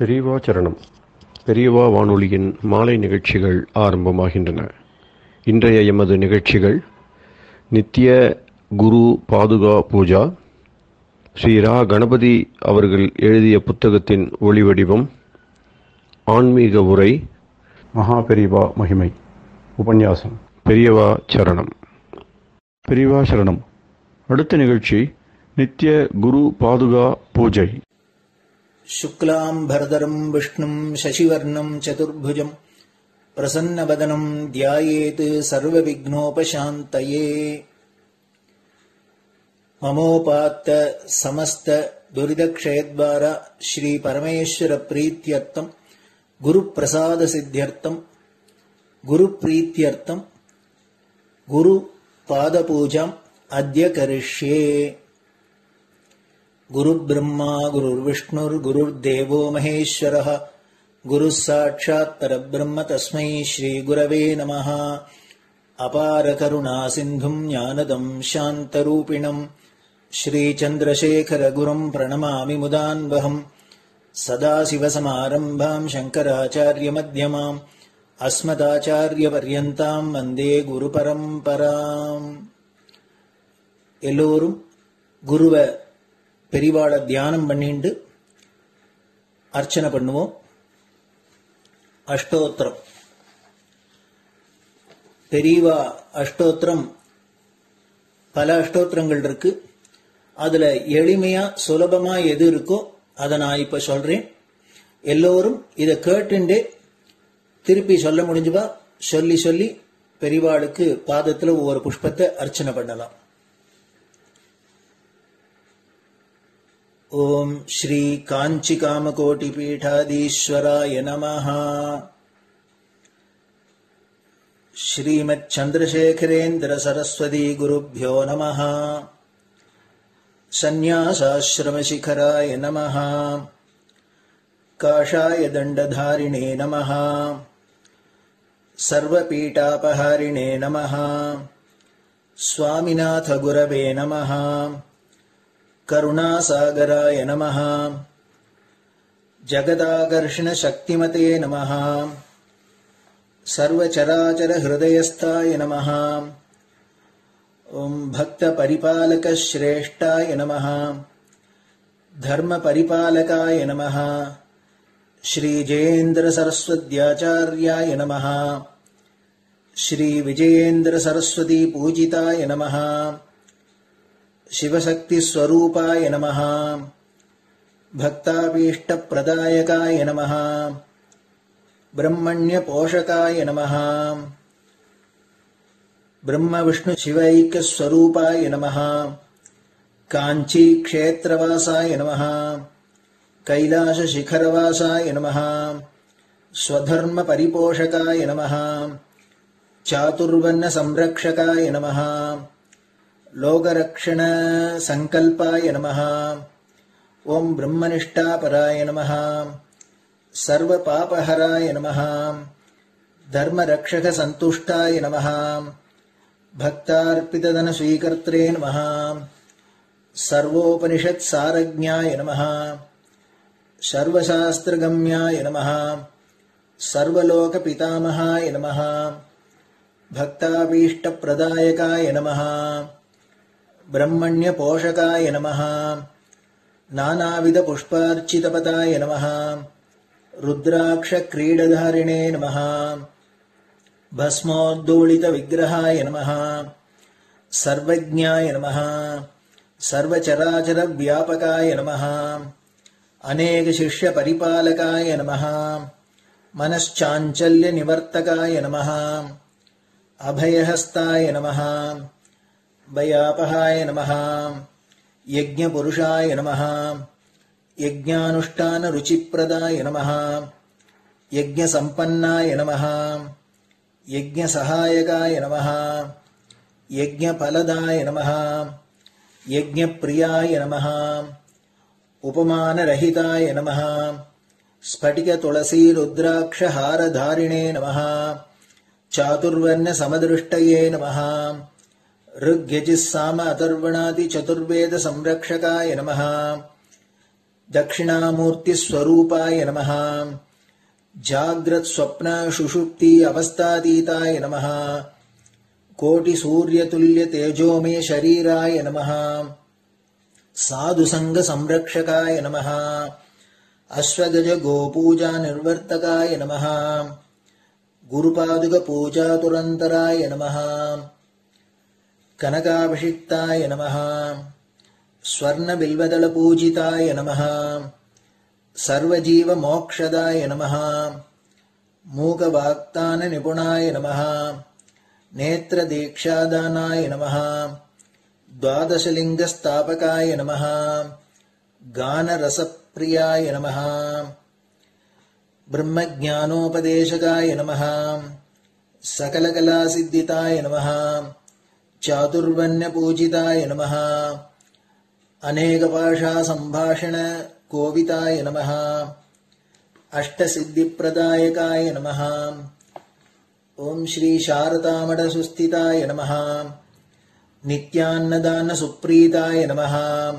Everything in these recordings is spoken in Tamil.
பெரியவா சரணம் பெரியவா வானொலியின் மாலை நிகழ்ச்சிகள் ஆரம்பமாகின்றன இன்றைய எமது நிகழ்ச்சிகள் நித்திய குரு பாதுகா பூஜா ஸ்ரீ ரா கணபதி அவர்கள் எழுதிய புத்தகத்தின் ஒளிவடிவம் ஆன்மீக உரை மகா பெரியவா மகிமை உபன்யாசம் பெரியவா சரணம் பெரியவா சரணம் அடுத்த நிகழ்ச்சி நித்திய குரு பாதுகா பூஜை शुक्लाम्भरधरम् विष्णुम् शशिवर्णम् चतुर्भुजम् प्रसन्नवदनम् ध्यायेत् सर्वविघ्नोपशान्तये ममोपात्त समस्त दुरिदक्षयद्वार श्रीपरमेश्वरप्रीत्यर्थम् गुरुप्रसादसिद्ध्यर्थम् गुरुप्रीत्यर्थम् गुरुपादपूजाम् अद्य करिष्ये गुरुब्रह्मा गुरुर्विष्णुर्गुरुर्देवो महेश्वरः गुरुः साक्षात् परब्रह्म तस्मै श्रीगुरवे नमः अपारकरुणासिन्धुम् ज्ञानदम् शान्तरूपिणम् श्रीचन्द्रशेखरगुरुम् प्रणमामि मुदान्वहम् सदाशिवसमारम्भाम् शङ्कराचार्यमध्यमाम् अस्मदाचार्यपर्यन्ताम् वन्दे குருபரம்பராம் எல்லோரும் குருவை பெரிவாளை தியானம் பண்ணிண்டு அர்ச்சனை பண்ணுவோம் அஷ்டோத்திரம் பெரியவா அஷ்டோத்திரம் பல அஷ்டோத்திரங்கள் இருக்கு அதுல எளிமையா சுலபமா எது இருக்கோ அதை நான் இப்ப சொல்றேன் எல்லோரும் இதை கேட்டுண்டே திருப்பி சொல்ல முடிஞ்சுபா சொல்லி சொல்லி பெரிவாளுக்கு பாதத்துல ஒவ்வொரு புஷ்பத்தை அர்ச்சனை பண்ணலாம் ॐ श्रीकाञ्चिकामकोटिपीठाधीश्वराय नमः श्रीमच्छन्द्रशेखरेन्द्रसरस्वती नमः सन्न्यासाश्रमशिखराय नमः काषाय दण्डधारिणे नमः सर्वपीठापहारिणे नमः स्वामिनाथगुरवे नमः करुणासागराय नमः जगदाकर्षणशक्तिमते नमः सर्वचराचरहृदयस्थाय नमः ॐ भक्तपरिपालकश्रेष्ठाय नमः धर्मपरिपालकाय नमः श्रीजयेन्द्रसरस्वत्याचार्याय नमः श्रीविजयेन्द्रसरस्वतीपूजिताय नमः शिवशक्तिस्वरूपाय नमः भक्ताभीष्टप्रदायकाय नमः ब्रह्मण्यपोषकाय नमः ब्रह्मविष्णुशिवैक्यस्वरूपाय नमः काञ्चीक्षेत्रवासाय नमः कैलासशिखरवासाय नमः स्वधर्मपरिपोषकाय नमः चातुर्वर्णसंरक्षकाय नमः लोकरक्षणसङ्कल्पाय नमः ॐ ब्रह्मनिष्ठापराय नमः सर्वपापहराय नमः धर्मरक्षकसन्तुष्टाय नमः भक्तार्पितधनस्वीकर्त्रे नमः सर्वोपनिषत्सारज्ञाय नमः सर्वशास्त्रगम्याय नमः सर्वलोकपितामहाय नमः भक्ताभीष्टप्रदायकाय नमः ब्रह्मण्यपोषकाय नमः नानाविधपुष्पार्चितपदाय नमः रुद्राक्षक्रीडधारिणे नमः भस्मोद्दोलितविग्रहाय नमः सर्वज्ञाय नमः सर्वचराचरव्यापकाय नमः अनेकशिष्यपरिपालकाय नमः मनश्चाञ्चल्यनिवर्तकाय नमः अभयहस्ताय नमः भयापहाय नमः यज्ञपुरुषाय नमः यज्ञानुष्ठानरुचिप्रदाय नमः यज्ञसम्पन्नाय नमः यज्ञसहायकाय नमः यज्ञफलदाय नमः यज्ञप्रियाय नमः उपमानरहिताय नमः स्फटिकतुलसीरुद्राक्षहारधारिणे नमः चातुर्वर्णसमदृष्टये नमः ऋग्यजिस्साम अथर्वणादिचतुर्वेदसंरक्षकाय नमः दक्षिणामूर्तिस्वरूपाय नमः जाग्रत्स्वप्नशुषुप्ति अवस्थातीताय नमः कोटिसूर्यतुल्यतेजोमे शरीराय नमः साधुसङ्गसंरक्षकाय नमः अश्वगजगोपूजानिर्वर्तकाय नमः गुरुपादुकपूजातुरन्तराय नमः कनकाभिषिक्ताय नमः स्वर्णबिल्वदलपूजिताय नमः सर्वजीवमोक्षदाय नमः मूकवाक्ताननिपुणाय नमः नेत्रदीक्षादानाय नमः द्वादशलिङ्गस्थापकाय नमः गानरसप्रियाय नमः ब्रह्मज्ञानोपदेशकाय नमः सकलकलासिद्धिताय नमः चातुर्वण्यपूजिताय नमः अनेकभाषासम्भाषणकोविताय नमः अष्टसिद्धिप्रदायकाय नमः ॐ श्रीशारदामठसुस्थिताय नमः नित्यान्नदानसुप्रीताय नमः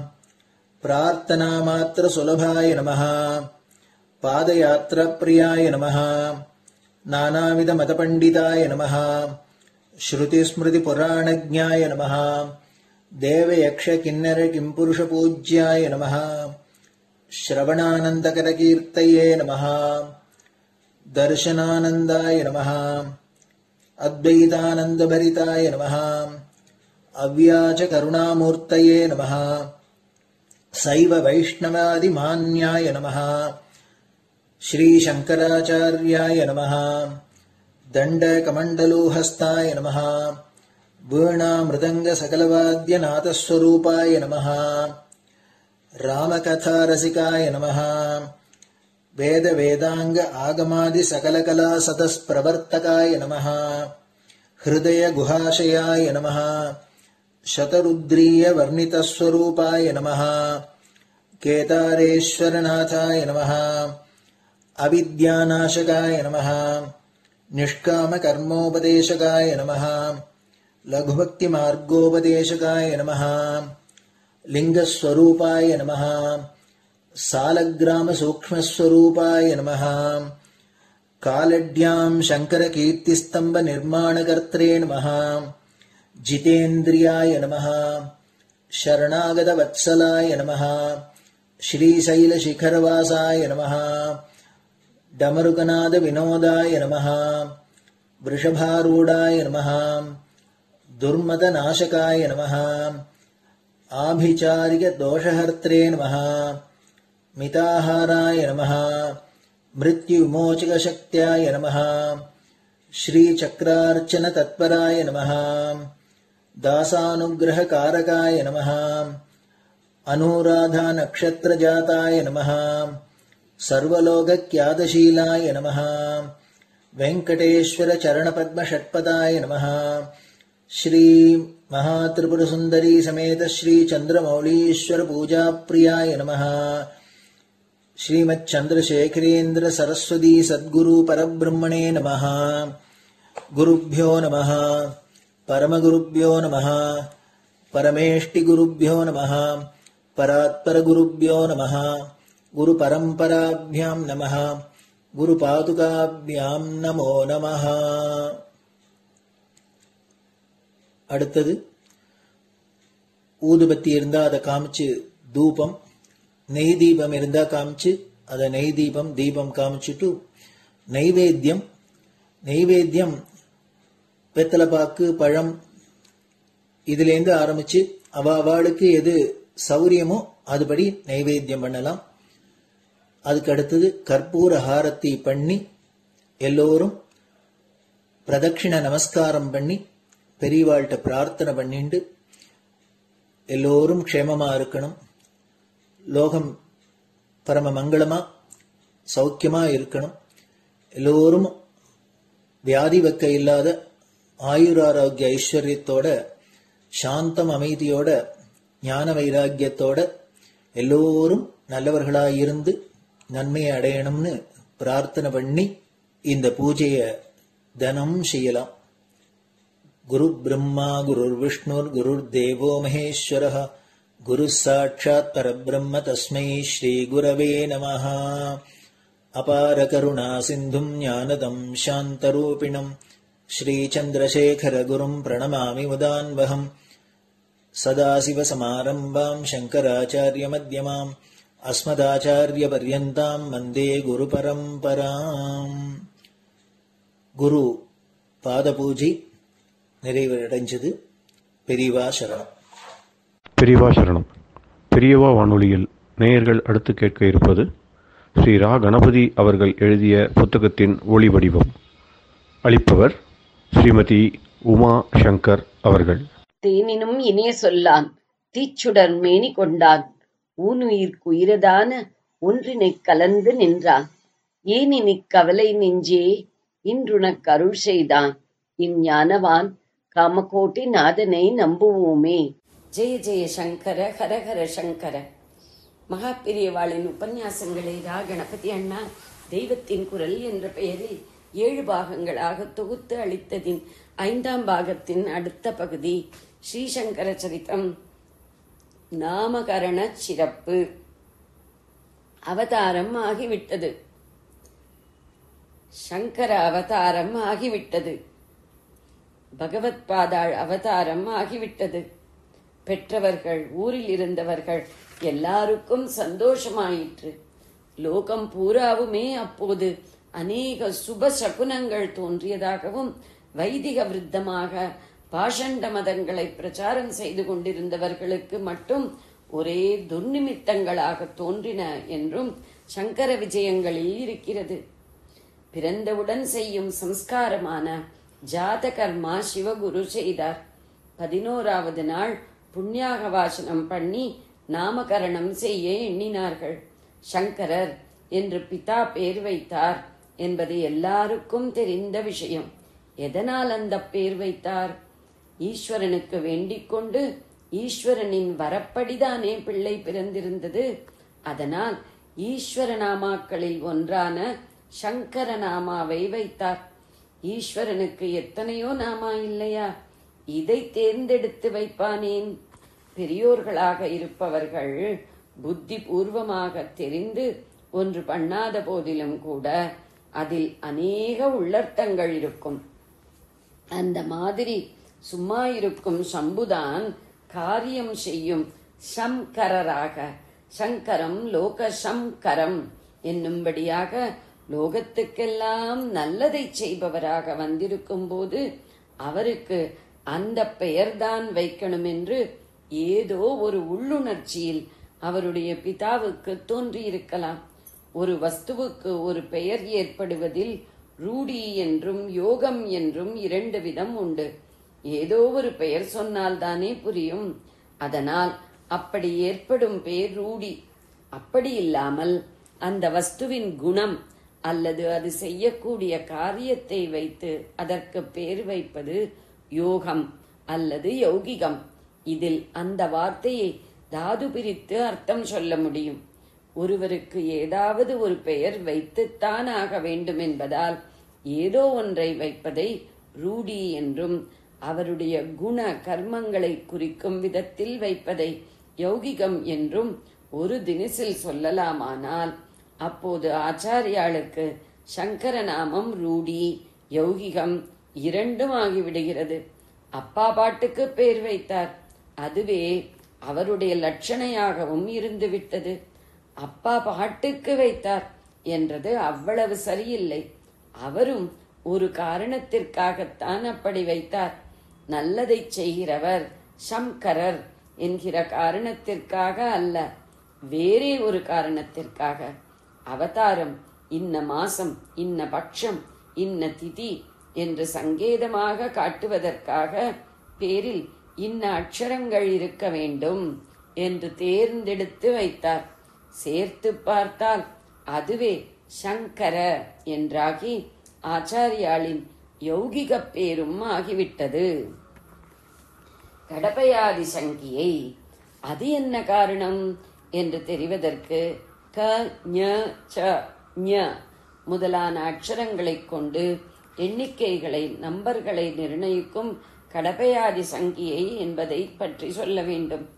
प्रार्थनामात्रसुलभाय नमः पादयात्राप्रियाय नमः नानाविधमतपण्डिताय नमः श्रुतिस्मृतिपुराणज्ञाय नमः देवयक्षकिन्नरकिम्पुरुषपूज्याय नमः श्रवणानन्दकरकीर्तये नमः दर्शनानन्दाय नमः अद्वैतानन्दभरिताय नमः अव्याचकरुणामूर्तये नमः सैव वैष्णवादिमान्याय नमः श्रीशङ्कराचार्याय नमः दण्डकमण्डलोहस्ताय नमः वीणामृदङ्गसकलवाद्यनाथस्वरूपाय नमः रामकथारसिकाय नमः वेदवेदाङ्ग आगमादिसकलकलासतस्प्रवर्तकाय नमः हृदयगुहाशयाय नमः शतरुद्रीयवर्णितस्वरूपाय नमः केदारेश्वरनाथाय नमः अविद्यानाशकाय नमः निष्कामकर्मोपदेशकाय नमः लघुभक्तिमार्गोपदेशकाय नमः लिङ्गस्वरूपाय नमः सालग्रामसूक्ष्मस्वरूपाय नमः कालड्याम् शङ्करकीर्तिस्तम्भनिर्माणकर्त्रे नमः जितेन्द्रियाय नमः शरणागतवत्सलाय नमः श्रीशैलशिखरवासाय नमः डमरुकनादविनोदाय नमः वृषभारूढाय नमः दुर्मदनाशकाय नमः आभिचारिकदोषहर्त्रे नमः मिताहाराय नमः मृत्युविमोचकशक्त्याय नमः श्रीचक्रार्चनतत्पराय नमः दासानुग्रहकारकाय नमः अनुराधानक्षत्रजाताय नमः सर्वलोकक्यादशीलाय नमः वेङ्कटेश्वरचरणपद्मषट्पदाय नमः श्रीमहात्रिपुरसुन्दरी समेत श्रीचन्द्रमौलीश्वरपूजाप्रियाय नमः श्रीमच्चन्द्रशेखरेन्द्र सरस्वती सद्गुरु परब्रह्मणे नमः गुरुभ्यो नमः परमगुरुभ्यो नमः परमेष्टिगुरुभ्यो नमः परात्परगुरुभ्यो नमः गुरुपरम्पराभ्यां नमः குருபாதுகாபியாம் நமோ நமः அடுத்தது ஊதுபத்தி இருந்தா அதை காமிச்சு தூபம் நெய் தீபம் இருந்தா காமிச்சு அதை நெய் தீபம் தீபம் காமிச்சுட்டு நைவேத்தியம் நைவேத்தியம் வெத்தலைப்பாக்கு பழம் இதுலேருந்து ஆரம்பிச்சு அவ அவளுக்கு எது சௌரியமோ அதுபடி நைவேத்தியம் பண்ணலாம் அதுக்கு அடுத்தது கற்பூர ஹாரத்தி பண்ணி எல்லோரும் பிரதட்சிண நமஸ்காரம் பண்ணி பெரியவாள்கிட்ட பிரார்த்தனை பண்ணிண்டு எல்லோரும் க்ஷேமமா இருக்கணும் லோகம் பரம மங்களமா சௌக்கியமா இருக்கணும் எல்லோரும் வியாதி வெக்க இல்லாத ஆயுராரோக்கிய ஐஸ்வர்யத்தோட சாந்தம் அமைதியோட ஞான வைராக்கியத்தோட எல்லோரும் நல்லவர்களாய் இருந்து நன்மையை அடையணும்னு பிரார்த்தனை பண்ணி இந்த பூஜைய தினம் செய்யலாம் குரு பிரம்மா குருர் விஷ்ணுர் குருர் தேவோ மகேஸ்வர गुरुः साक्षात् परब्रह्म तस्मै श्रीगुरवे नमः अपारकरुणासिन्धुम् ज्ञानदम् शान्तरूपिणम् श्रीचन्द्रशेखरगुरुम् प्रणमामि मुदान्वहम् सदाशिवसमारम्भाम् शङ्कराचार्यमध्यमाम् अस्मदाचार्यपर्यन्ताम् वन्दे गुरुपरम्पराम् குரு பாதபூஜை நிறைவடைஞ்சது பெரியவா சரணம் பெரியவா சரணம் பெரியவா வானொலியில் நேயர்கள் அடுத்து கேட்க இருப்பது ஸ்ரீ ரா கணபதி அவர்கள் எழுதிய புத்தகத்தின் ஒளி வடிவம் அளிப்பவர் ஸ்ரீமதி உமா சங்கர் அவர்கள் தேனினும் இனிய சொல்லான் தீச்சுடர் மேனி கொண்டான் ஊனுயிர்க்குயிரதான ஒன்றினைக் கலந்து நின்றான் ஏனினிக் கவலை நெஞ்சே இன்றுனக் அருள் செய்தான் இஞ்ஞானவான் காமகோட்டி நாதனை நம்புவோமே ஜெய ஜெய சங்கர ஹரஹர சங்கர மகாபிரியவாளின் உபன்யாசங்களை ரா கணபதி அண்ணா தெய்வத்தின் குரல் என்ற பெயரில் ஏழு பாகங்களாக தொகுத்து அளித்ததின் ஐந்தாம் பாகத்தின் அடுத்த பகுதி ஸ்ரீசங்கர சரிதம் நாமகரண சிறப்பு அவதாரம் ஆகிவிட்டது சங்கர அவதாரம் ஆகிவிட்டது பகவத் பாதாள் அவதாரம் ஆகிவிட்டது பெற்றவர்கள் ஊரில் இருந்தவர்கள் எல்லாருக்கும் சந்தோஷமாயிற்று லோகம் பூராவுமே அப்போது அநேக சுப சகுனங்கள் தோன்றியதாகவும் வைதிக விருத்தமாக பாஷண்ட மதங்களை பிரச்சாரம் செய்து கொண்டிருந்தவர்களுக்கு மட்டும் ஒரே துர்நிமித்தங்களாக தோன்றின என்றும் சங்கர விஜயங்களில் இருக்கிறது பிறந்தவுடன் செய்யும் சம்ஸ்காரமான ஜாத கர்மா சிவகுரு செய்தார் பதினோராவது நாள் புண்ணியாக வாசனம் பண்ணி நாமகரணம் செய்ய எண்ணினார்கள் சங்கரர் என்று பிதா பேர் வைத்தார் என்பது எல்லாருக்கும் தெரிந்த விஷயம் எதனால் அந்த பேர் வைத்தார் ஈஸ்வரனுக்கு வேண்டிக் கொண்டு ஈஸ்வரனின் வரப்படிதானே பிள்ளை பிறந்திருந்தது அதனால் ஈஸ்வர நாமாக்களில் ஒன்றான சங்கர நாமாவை வைத்தார் ஈஸ்வரனுக்கு எத்தனையோ நாமா இல்லையா இதை தேர்ந்தெடுத்து வைப்பானேன் பெரியோர்களாக இருப்பவர்கள் புத்தி பூர்வமாக தெரிந்து ஒன்று பண்ணாத போதிலும் கூட அதில் அநேக உள்ளர்த்தங்கள் இருக்கும் அந்த மாதிரி சும்மா இருக்கும் சம்புதான் காரியம் செய்யும் சங்கரராக சங்கரம் லோக சங்கரம் என்னும்படியாக லோகத்துக்கெல்லாம் நல்லதை செய்பவராக வந்திருக்கும் போது அவருக்கு அந்த பெயர்தான் வைக்கணும் என்று ஏதோ ஒரு உள்ளுணர்ச்சியில் அவருடைய பிதாவுக்கு தோன்றியிருக்கலாம் ஒரு வஸ்துவுக்கு ஒரு பெயர் ஏற்படுவதில் ரூடி என்றும் யோகம் என்றும் இரண்டு விதம் உண்டு ஏதோ ஒரு பெயர் சொன்னால்தானே புரியும் அதனால் அப்படி ஏற்படும் பெயர் ரூடி அப்படி இல்லாமல் அந்த வஸ்துவின் குணம் அல்லது அது செய்யக்கூடிய காரியத்தை வைத்து அதற்கு பெயர் வைப்பது யோகம் அல்லது யௌகிகம் இதில் அந்த வார்த்தையை தாது பிரித்து அர்த்தம் சொல்ல முடியும் ஒருவருக்கு ஏதாவது ஒரு பெயர் வைத்துத்தான் ஆக வேண்டும் என்பதால் ஏதோ ஒன்றை வைப்பதை ரூடி என்றும் அவருடைய குண கர்மங்களை குறிக்கும் விதத்தில் வைப்பதை யௌகிகம் என்றும் ஒரு தினசில் சொல்லலாமானால் அப்போது ஆச்சாரியாளுக்கு சங்கர நாமம் ரூடி யௌகிகம் இரண்டும் ஆகிவிடுகிறது அப்பா பாட்டுக்கு பேர் வைத்தார் அதுவே அவருடைய லட்சணையாகவும் இருந்துவிட்டது அப்பா பாட்டுக்கு வைத்தார் என்றது அவ்வளவு சரியில்லை அவரும் ஒரு காரணத்திற்காகத்தான் அப்படி வைத்தார் நல்லதை செய்கிறவர் சங்கரர் என்கிற காரணத்திற்காக அல்ல வேறே ஒரு காரணத்திற்காக அவதாரம் இன்ன மாசம் இன்ன பட்சம் இன்ன திதி என்று சங்கேதமாக காட்டுவதற்காக பேரில் இன்ன அக்ஷரங்கள் இருக்க வேண்டும் என்று தேர்ந்தெடுத்து வைத்தார் சேர்த்து பார்த்தால் அதுவே சங்கர என்றாகி ஆச்சாரியாளின் யௌகிக பேரும் ஆகிவிட்டது கடப்பயாதி சங்கியை அது என்ன காரணம் என்று தெரிவதற்கு க ஞ ச ஞ முதலான அக்ஷரங்களைக் கொண்டு எண்ணிக்கைகளை நம்பர்களை நிர்ணயிக்கும் கடப்பையாதி சங்கியை என்பதை பற்றி சொல்ல வேண்டும்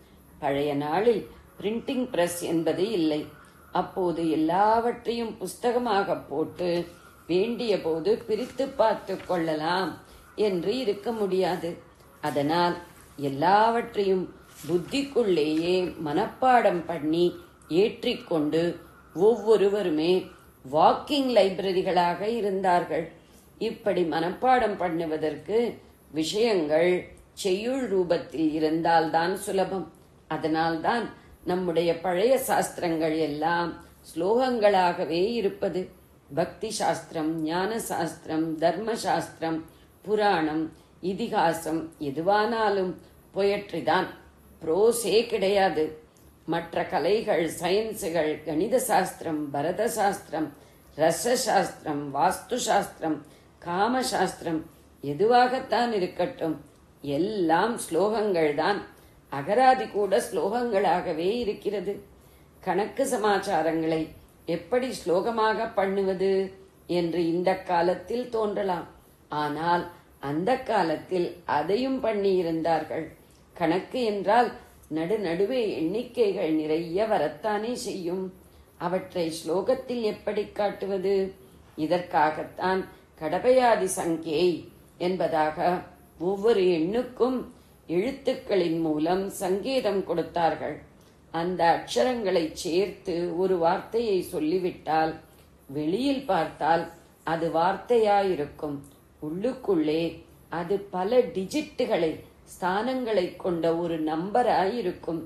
பழைய நாளில் பிரிண்டிங் பிரஸ் என்பது இல்லை அப்போது எல்லாவற்றையும் புஸ்தகமாக போட்டு வேண்டிய போது பிரித்து பார்த்து கொள்ளலாம் என்று இருக்க முடியாது அதனால் எல்லாவற்றையும் புத்திக்குள்ளேயே மனப்பாடம் பண்ணி ஏற்றிக்கொண்டு ஒவ்வொருவருமே வாக்கிங் லைப்ரரிகளாக இருந்தார்கள் இப்படி மனப்பாடம் பண்ணுவதற்கு விஷயங்கள் செய்யுள் ரூபத்தில் இருந்தால்தான் சுலபம் அதனால்தான் நம்முடைய பழைய சாஸ்திரங்கள் எல்லாம் ஸ்லோகங்களாகவே இருப்பது பக்தி சாஸ்திரம் ஞான சாஸ்திரம் தர்ம சாஸ்திரம் புராணம் இதிகாசம் எதுவானாலும் பொயட்ரி தான் ப்ரோஸே கிடையாது மற்ற கலைகள் சயின்ஸுகள் கணித சாஸ்திரம் பரத சாஸ்திரம் ரச சாஸ்திரம் வாஸ்து சாஸ்திரம் காம சாஸ்திரம் எதுவாகத்தான் இருக்கட்டும் எல்லாம் ஸ்லோகங்கள் தான் அகராதி கூட ஸ்லோகங்களாகவே இருக்கிறது கணக்கு சமாச்சாரங்களை எப்படி ஸ்லோகமாக பண்ணுவது என்று இந்த காலத்தில் தோன்றலாம் ஆனால் அந்த காலத்தில் அதையும் பண்ணியிருந்தார்கள் கணக்கு என்றால் நடு நடுவே எண்ணிக்கைகள் நிறைய வரத்தானே செய்யும் அவற்றை ஸ்லோகத்தில் எப்படி காட்டுவது இதற்காகத்தான் கடபயாதி சங்கே என்பதாக ஒவ்வொரு எண்ணுக்கும் எழுத்துக்களின் மூலம் சங்கேதம் கொடுத்தார்கள் அந்த அக்ஷரங்களை சேர்த்து ஒரு வார்த்தையை சொல்லிவிட்டால் வெளியில் பார்த்தால் அது வார்த்தையாயிருக்கும் உள்ளுக்குள்ளே அது பல டிஜிட்டுகளை ஸ்தானங்களை கொண்ட ஒரு நம்பராயிருக்கும்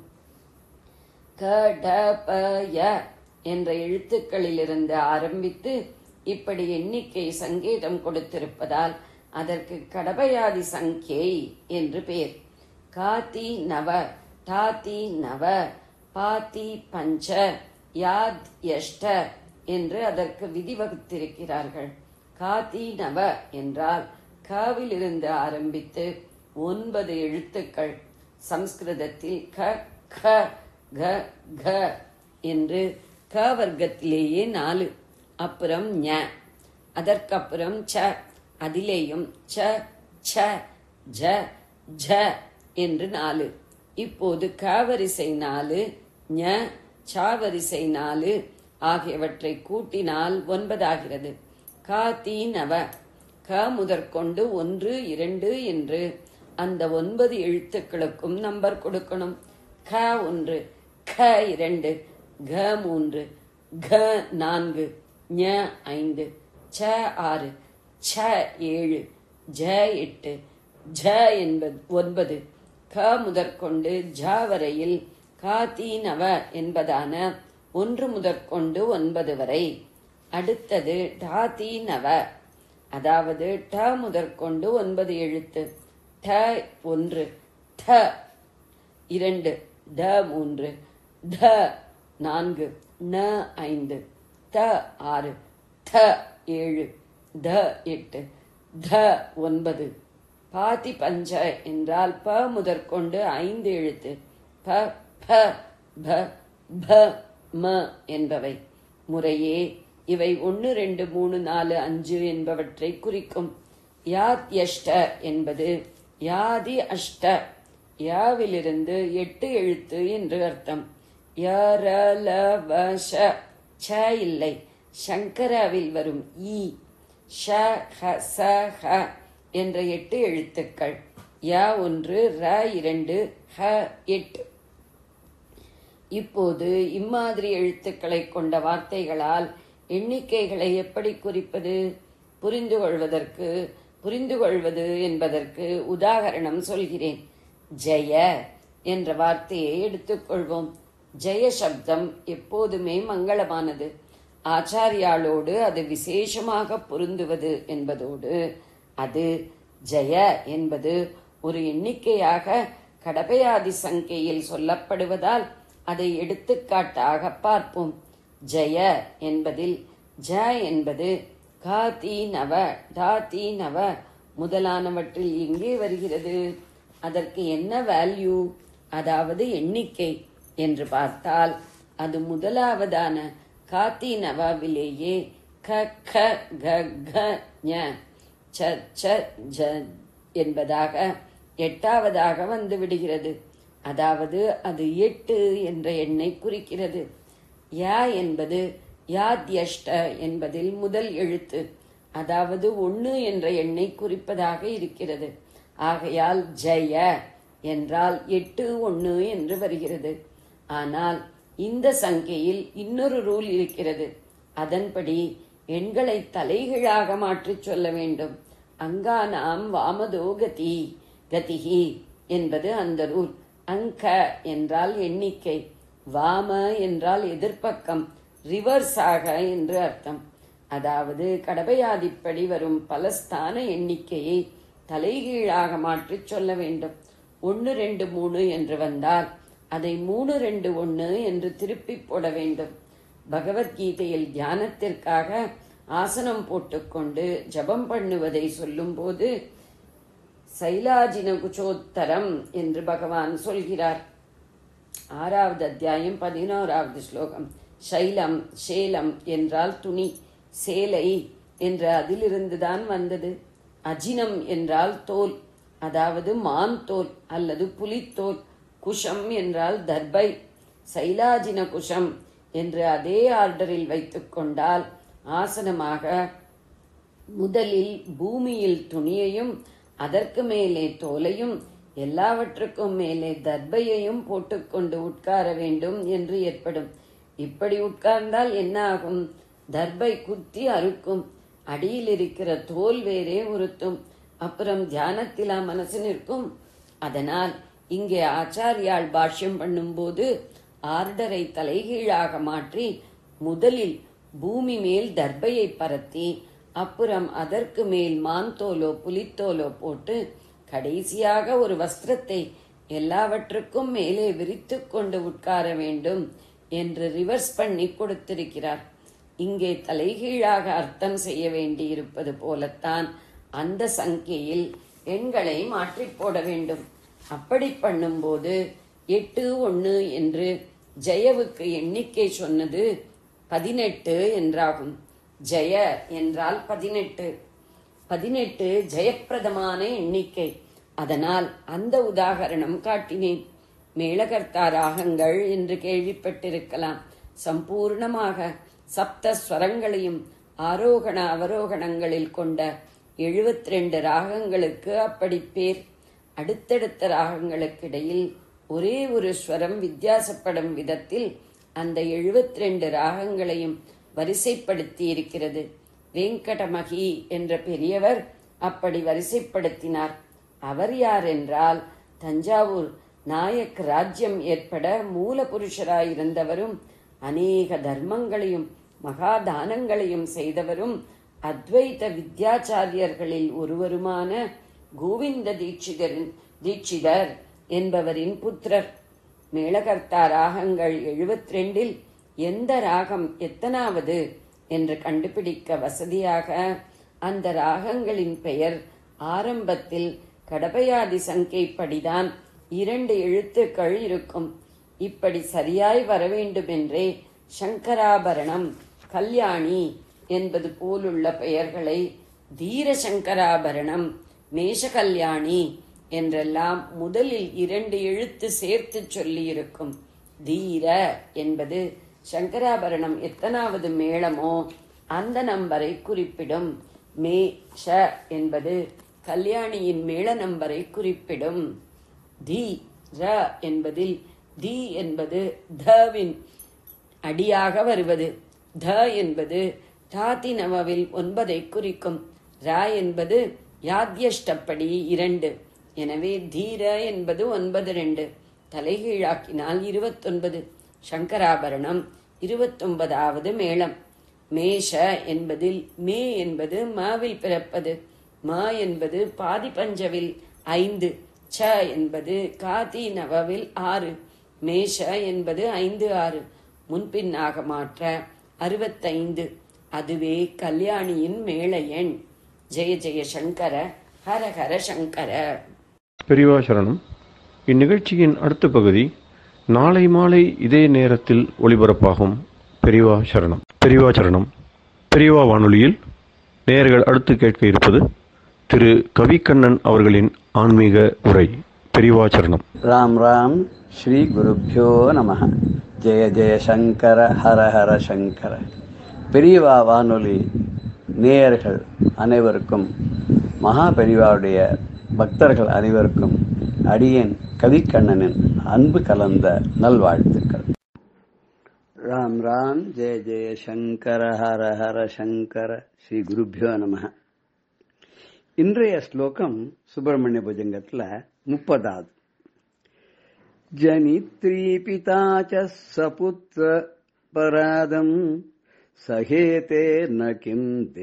க ட ப ய என்ற எழுத்துக்களிலிருந்து ஆரம்பித்து இப்படி எண்ணிக்கை சங்கேதம் கொடுத்திருப்பதால் அதற்கு கடபயாதி சங்கே என்று பெயர் காதி நவ தாதி நவ பாதி பஞ்ச யாத் யஷ்ட என்று அதற்கு விதி வகுத்திருக்கிறார்கள் காதி நவ என்றால் கவிலிருந்து ஆரம்பித்து ஒன்பது எழுத்துக்கள் சம்ஸ்கிருதத்தில் க க க க என்று க வர்க்கத்திலேயே நாலு அப்புறம் ஞ அதற்கப்புறம் ச அதிலேயும் ச ச ஜ ஜ என்று நாலு இப்போது க வரிசை நாலு ஞ ச வரிசை நாலு ஆகியவற்றை கூட்டினால் ஒன்பதாகிறது கா தீ நவ க முதற்கொண்டு ஒன்று இரண்டு என்று அந்த ஒன்பது எழுத்துக்களுக்கும் நம்பர் கொடுக்கணும் க ஒன்று க இரண்டு க மூன்று க நான்கு ஞ ஐந்து ச ஆறு ச ஏழு ஜ எட்டு ஜ என்பது ஒன்பது க முதற்கொண்டு ஜ வரையில் காதி நவ என்பதான ஒன்று முதற்கொண்டு ஒன்பது வரை அடுத்தது டாதி நவ அதாவது ட முதற்கொண்டு ஒன்பது எழுத்து ட ஒன்று ட இரண்டு ட மூன்று ட நான்கு ந ஐந்து த ஆறு த ஏழு த எட்டு த ஒன்பது பாதி பஞ்ச என்றால் ப முதற்கொண்டு ஐந்து எழுத்து ப ப ப ப ம என்பவை முறையே இவை ஒன்று ரெண்டு மூணு நாலு அஞ்சு என்பவற்றை குறிக்கும் யாத் யஷ்ட என்பது யாதி அஷ்ட யாவிலிருந்து எட்டு எழுத்து என்று அர்த்தம் யரலவஷ ச இல்லை சங்கராவில் வரும் ஈ ஷ ஹ ச ஹ என்ற எட்டு எழுத்துக்கள் ய ஒன்று ர இரண்டு ஹ எட்டு இப்போது இம்மாதிரி எழுத்துக்களை கொண்ட வார்த்தைகளால் எண்ணிக்கைகளை எப்படி குறிப்பது புரிந்து கொள்வதற்கு புரிந்து கொள்வது என்பதற்கு உதாகரணம் சொல்கிறேன் ஜெய என்ற வார்த்தையை எடுத்துக்கொள்வோம் ஜெய சப்தம் எப்போதுமே மங்களமானது ஆச்சாரியாளோடு அது விசேஷமாக பொருந்துவது என்பதோடு அது ஜெய என்பது ஒரு எண்ணிக்கையாக கடபயாதி சங்கையில் சொல்லப்படுவதால் அதை எடுத்துக்காட்டாக பார்ப்போம் ஜெய என்பதில் ஜ என்பது காதி நவ தாதி நவ முதலானவற்றில் எங்கே வருகிறது அதற்கு என்ன வேல்யூ அதாவது எண்ணிக்கை என்று பார்த்தால் அது முதலாவதான காத்தி நவாவிலேயே க க க க ஞ ச ச ஜ என்பதாக எட்டாவதாக வந்து விடுகிறது அதாவது அது எட்டு என்ற எண்ணை குறிக்கிறது யா என்பது யாத்யஷ்ட என்பதில் முதல் எழுத்து அதாவது ஒன்று என்ற எண்ணை குறிப்பதாக இருக்கிறது ஆகையால் ஜெய என்றால் எட்டு ஒன்று என்று வருகிறது ஆனால் இந்த சங்கையில் இன்னொரு ரூல் இருக்கிறது அதன்படி எண்களை தலைகீழாக மாற்றிச் சொல்ல வேண்டும் அங்கானாம் வாமதோ கதி கதிகி என்பது அந்த ரூல் அங்க என்றால் எண்ணிக்கை வாம என்றால் எதிர்ப்பக்கம் ரிவர்ஸாக என்று அர்த்தம் அதாவது கடவையாதிப்படி வரும் பலஸ்தான எண்ணிக்கையை தலைகீழாக மாற்றிச் சொல்ல வேண்டும் ஒன்று ரெண்டு மூணு என்று வந்தால் அதை மூணு ரெண்டு ஒன்று என்று திருப்பி போட வேண்டும் பகவத்கீதையில் தியானத்திற்காக ஆசனம் போட்டுக்கொண்டு ஜபம் பண்ணுவதை சொல்லும்போது சைலாஜின குச்சோத்தரம் என்று பகவான் சொல்கிறார் ஆறாவது அத்தியாயம் பதினோராவது ஸ்லோகம் சைலம் சேலம் என்றால் துணி சேலை என்ற அதிலிருந்துதான் வந்தது அஜினம் என்றால் தோல் அதாவது மான் தோல் அல்லது புலித்தோல் குஷம் என்றால் தர்பை சைலாஜின குஷம் என்று அதே ஆர்டரில் வைத்துக் கொண்டால் ஆசனமாக முதலில் பூமியில் துணியையும் அதற்கு மேலே தோலையும் எல்லாவற்றுக்கும் மேலே தர்பையையும் போட்டுக்கொண்டு உட்கார வேண்டும் என்று ஏற்படும் இப்படி உட்கார்ந்தால் என்ன ஆகும் தர்பை குத்தி அறுக்கும் அடியில் இருக்கிற தோல் வேறே உறுத்தும் அப்புறம் தியானத்திலா மனசு நிற்கும் அதனால் இங்கே ஆச்சாரியால் பாஷ்யம் பண்ணும்போது ஆர்டரை தலைகீழாக மாற்றி முதலில் பூமி மேல் தர்பையை பரத்தி அப்புறம் அதற்கு மேல் மான்தோலோ புலித்தோலோ போட்டு கடைசியாக ஒரு வஸ்திரத்தை எல்லாவற்றுக்கும் மேலே விரித்து கொண்டு உட்கார வேண்டும் என்று ரிவர்ஸ் பண்ணி கொடுத்திருக்கிறார் இங்கே தலைகீழாக அர்த்தம் செய்ய வேண்டியிருப்பது போலத்தான் அந்த சங்கையில் எண்களை மாற்றி போட வேண்டும் அப்படி பண்ணும்போது எட்டு ஒன்று என்று ஜெயவுக்கு எண்ணிக்கை சொன்னது பதினெட்டு என்றாகும் ஜெய என்றால் பதினெட்டு பதினெட்டு ஜெயப்பிரதமான எண்ணிக்கை அதனால் அந்த உதாகரணம் காட்டினேன் மேளகர்த்தா ராகங்கள் என்று கேள்விப்பட்டிருக்கலாம் சம்பூர்ணமாக சப்த ஸ்வரங்களையும் ஆரோகண அவரோகணங்களில் கொண்ட எழுபத்தி ரெண்டு ராகங்களுக்கு அப்படி பேர் அடுத்தடுத்த ராகங்களுக்கிடையில் ஒரே ஒரு ஸ்வரம் வித்தியாசப்படும் விதத்தில் அந்த எழுபத்தி ரெண்டு ராகங்களையும் வரிசைப்படுத்தி இருக்கிறது வெங்கடமகி என்ற பெரியவர் அப்படி வரிசைப்படுத்தினார் அவர் யார் என்றால் தஞ்சாவூர் நாயக் ராஜ்யம் ஏற்பட மூல புருஷராயிருந்தவரும் அநேக தர்மங்களையும் மகாதானங்களையும் செய்தவரும் அத்வைத வித்யாச்சாரியர்களில் ஒருவருமான கோவிந்த தீட்சிதரின் தீட்சிதர் என்பவரின் புத்திரர் மேளகர்த்தா ராகங்கள் எழுபத்தி ரெண்டில் எந்த ராகம் எத்தனாவது என்று கண்டுபிடிக்க வசதியாக அந்த ராகங்களின் பெயர் ஆரம்பத்தில் கடபயாதி சங்கைப்படிதான் இரண்டு எழுத்துக்கள் இருக்கும் இப்படி சரியாய் வர வேண்டுமென்றே சங்கராபரணம் கல்யாணி என்பது போலுள்ள பெயர்களை தீர சங்கராபரணம் மேஷ கல்யாணி என்றெல்லாம் முதலில் இரண்டு எழுத்து சேர்த்து சொல்லியிருக்கும் தீர என்பது சங்கராபரணம் எத்தனாவது மேளமோ அந்த நம்பரை குறிப்பிடும் மே ஷ என்பது கல்யாணியின் மேள நம்பரை குறிப்பிடும் தி ர என்பதில் தி என்பது தவின் அடியாக வருவது த என்பது தாதி நவவில் ஒன்பதை குறிக்கும் ரா என்பது யாத்யஷ்டப்படி இரண்டு எனவே தீர என்பது ஒன்பது ரெண்டு தலைகீழாக்கினால் இருபத்தொன்பது சங்கராபரணம் இருபத்தொன்பதாவது மேளம் மேஷ என்பதில் மே என்பது மாவில் பிறப்பது மா என்பது பாதி பஞ்சவில் ஐந்து ச என்பது காதி நவவில் ஆறு மேஷ என்பது ஐந்து ஆறு முன்பின்னாக மாற்ற அறுபத்தைந்து அதுவே கல்யாணியின் மேள எண் ஜெய ஜெய சங்கர ஹர ஹர சங்கர பெரியவா சரணம் இந்நிகழ்ச்சியின் அடுத்த பகுதி நாளை மாலை இதே நேரத்தில் ஒளிபரப்பாகும் பெரியவா சரணம் பெரியவா சரணம் பெரியவா வானொலியில் நேயர்கள் அடுத்து கேட்க இருப்பது திரு கவிக்கண்ணன் அவர்களின் ஆன்மீக உரை பெரிவாச்சரணம் ராம் ராம் ஸ்ரீ குருப்பியோ நம ஜெய ஜெய சங்கர ஹர ஹர சங்கர பெரியவா வானொலி நேயர்கள் அனைவருக்கும் மகா பெரியவாவுடைய பக்தர்கள் அனைவருக்கும் அடியேன் கவிக்கண்ணனின் அன்பு கலந்த நல்வாழ்த்துக்கள் ராம் ராம் ஜெய ஜெய சங்கர ஹர ஹர சங்கர ஸ்ரீ குருப்பியோ நம இன்றைய ஸ்லோகம் சுப்பிரமணிய புஜங்கத்துல முப்பதாவது ஜனித்ரி பிதா ச சபுத்திர பராதம் சகேதே ந கிம்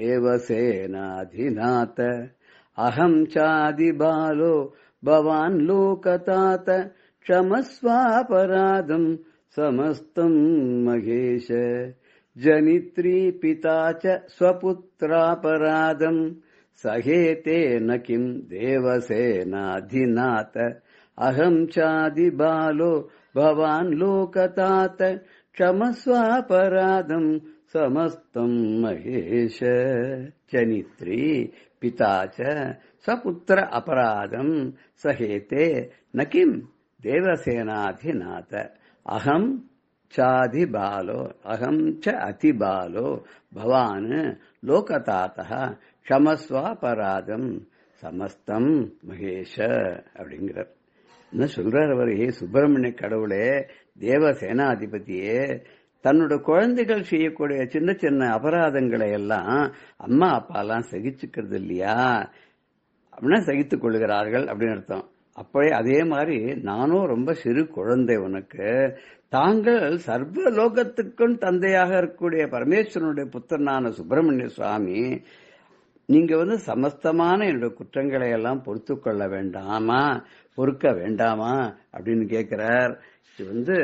தேவசேனாதிநாத அகம் சாதி பாலோ பவான் லோகதாத க்ஷமஸ்வாபராதம் சமஸ்தம் மகேஷ ஜனித்ரி பிதா ச ஸ்வபுத்திராபராதம் सहेते न किम् देवसेनाधिनाथ अहम् चादिबालो भवान् लोकतात क्षमस्वापराधम् समस्तम् महेश जनित्री पिता च स्वपुत्र अपराधम् सहेते न किम् देवसेनाधिनाथ अहम् चाधिबालो अहम् च अतिबालो भवान् लोकतातः க்ஷமஸ்வாபராதம் சமஸ்தம் மகேஷ அப்படிங்கிறார் என்ன சொல்றார் அவர் ஏ சுப்பிரமணிய கடவுளே தேவ சேனாதிபதியே தன்னோட குழந்தைகள் செய்யக்கூடிய சின்ன சின்ன அபராதங்களை எல்லாம் அம்மா அப்பா எல்லாம் சகிச்சுக்கிறது இல்லையா அப்படின்னா சகித்துக் கொள்கிறார்கள் அப்படின்னு அர்த்தம் அப்படியே அதே மாதிரி நானும் ரொம்ப சிறு குழந்தை உனக்கு தாங்கள் சர்வ லோகத்துக்கும் தந்தையாக இருக்கக்கூடிய பரமேஸ்வரனுடைய புத்திரனான சுப்பிரமணிய சுவாமி நீங்க வந்து சமஸ்தமான என்னோட குற்றங்களை எல்லாம் பொறுத்து கொள்ள வேண்டாமா பொறுக்க வேண்டாமா அப்படின்னு கேட்கிறார் இது வந்து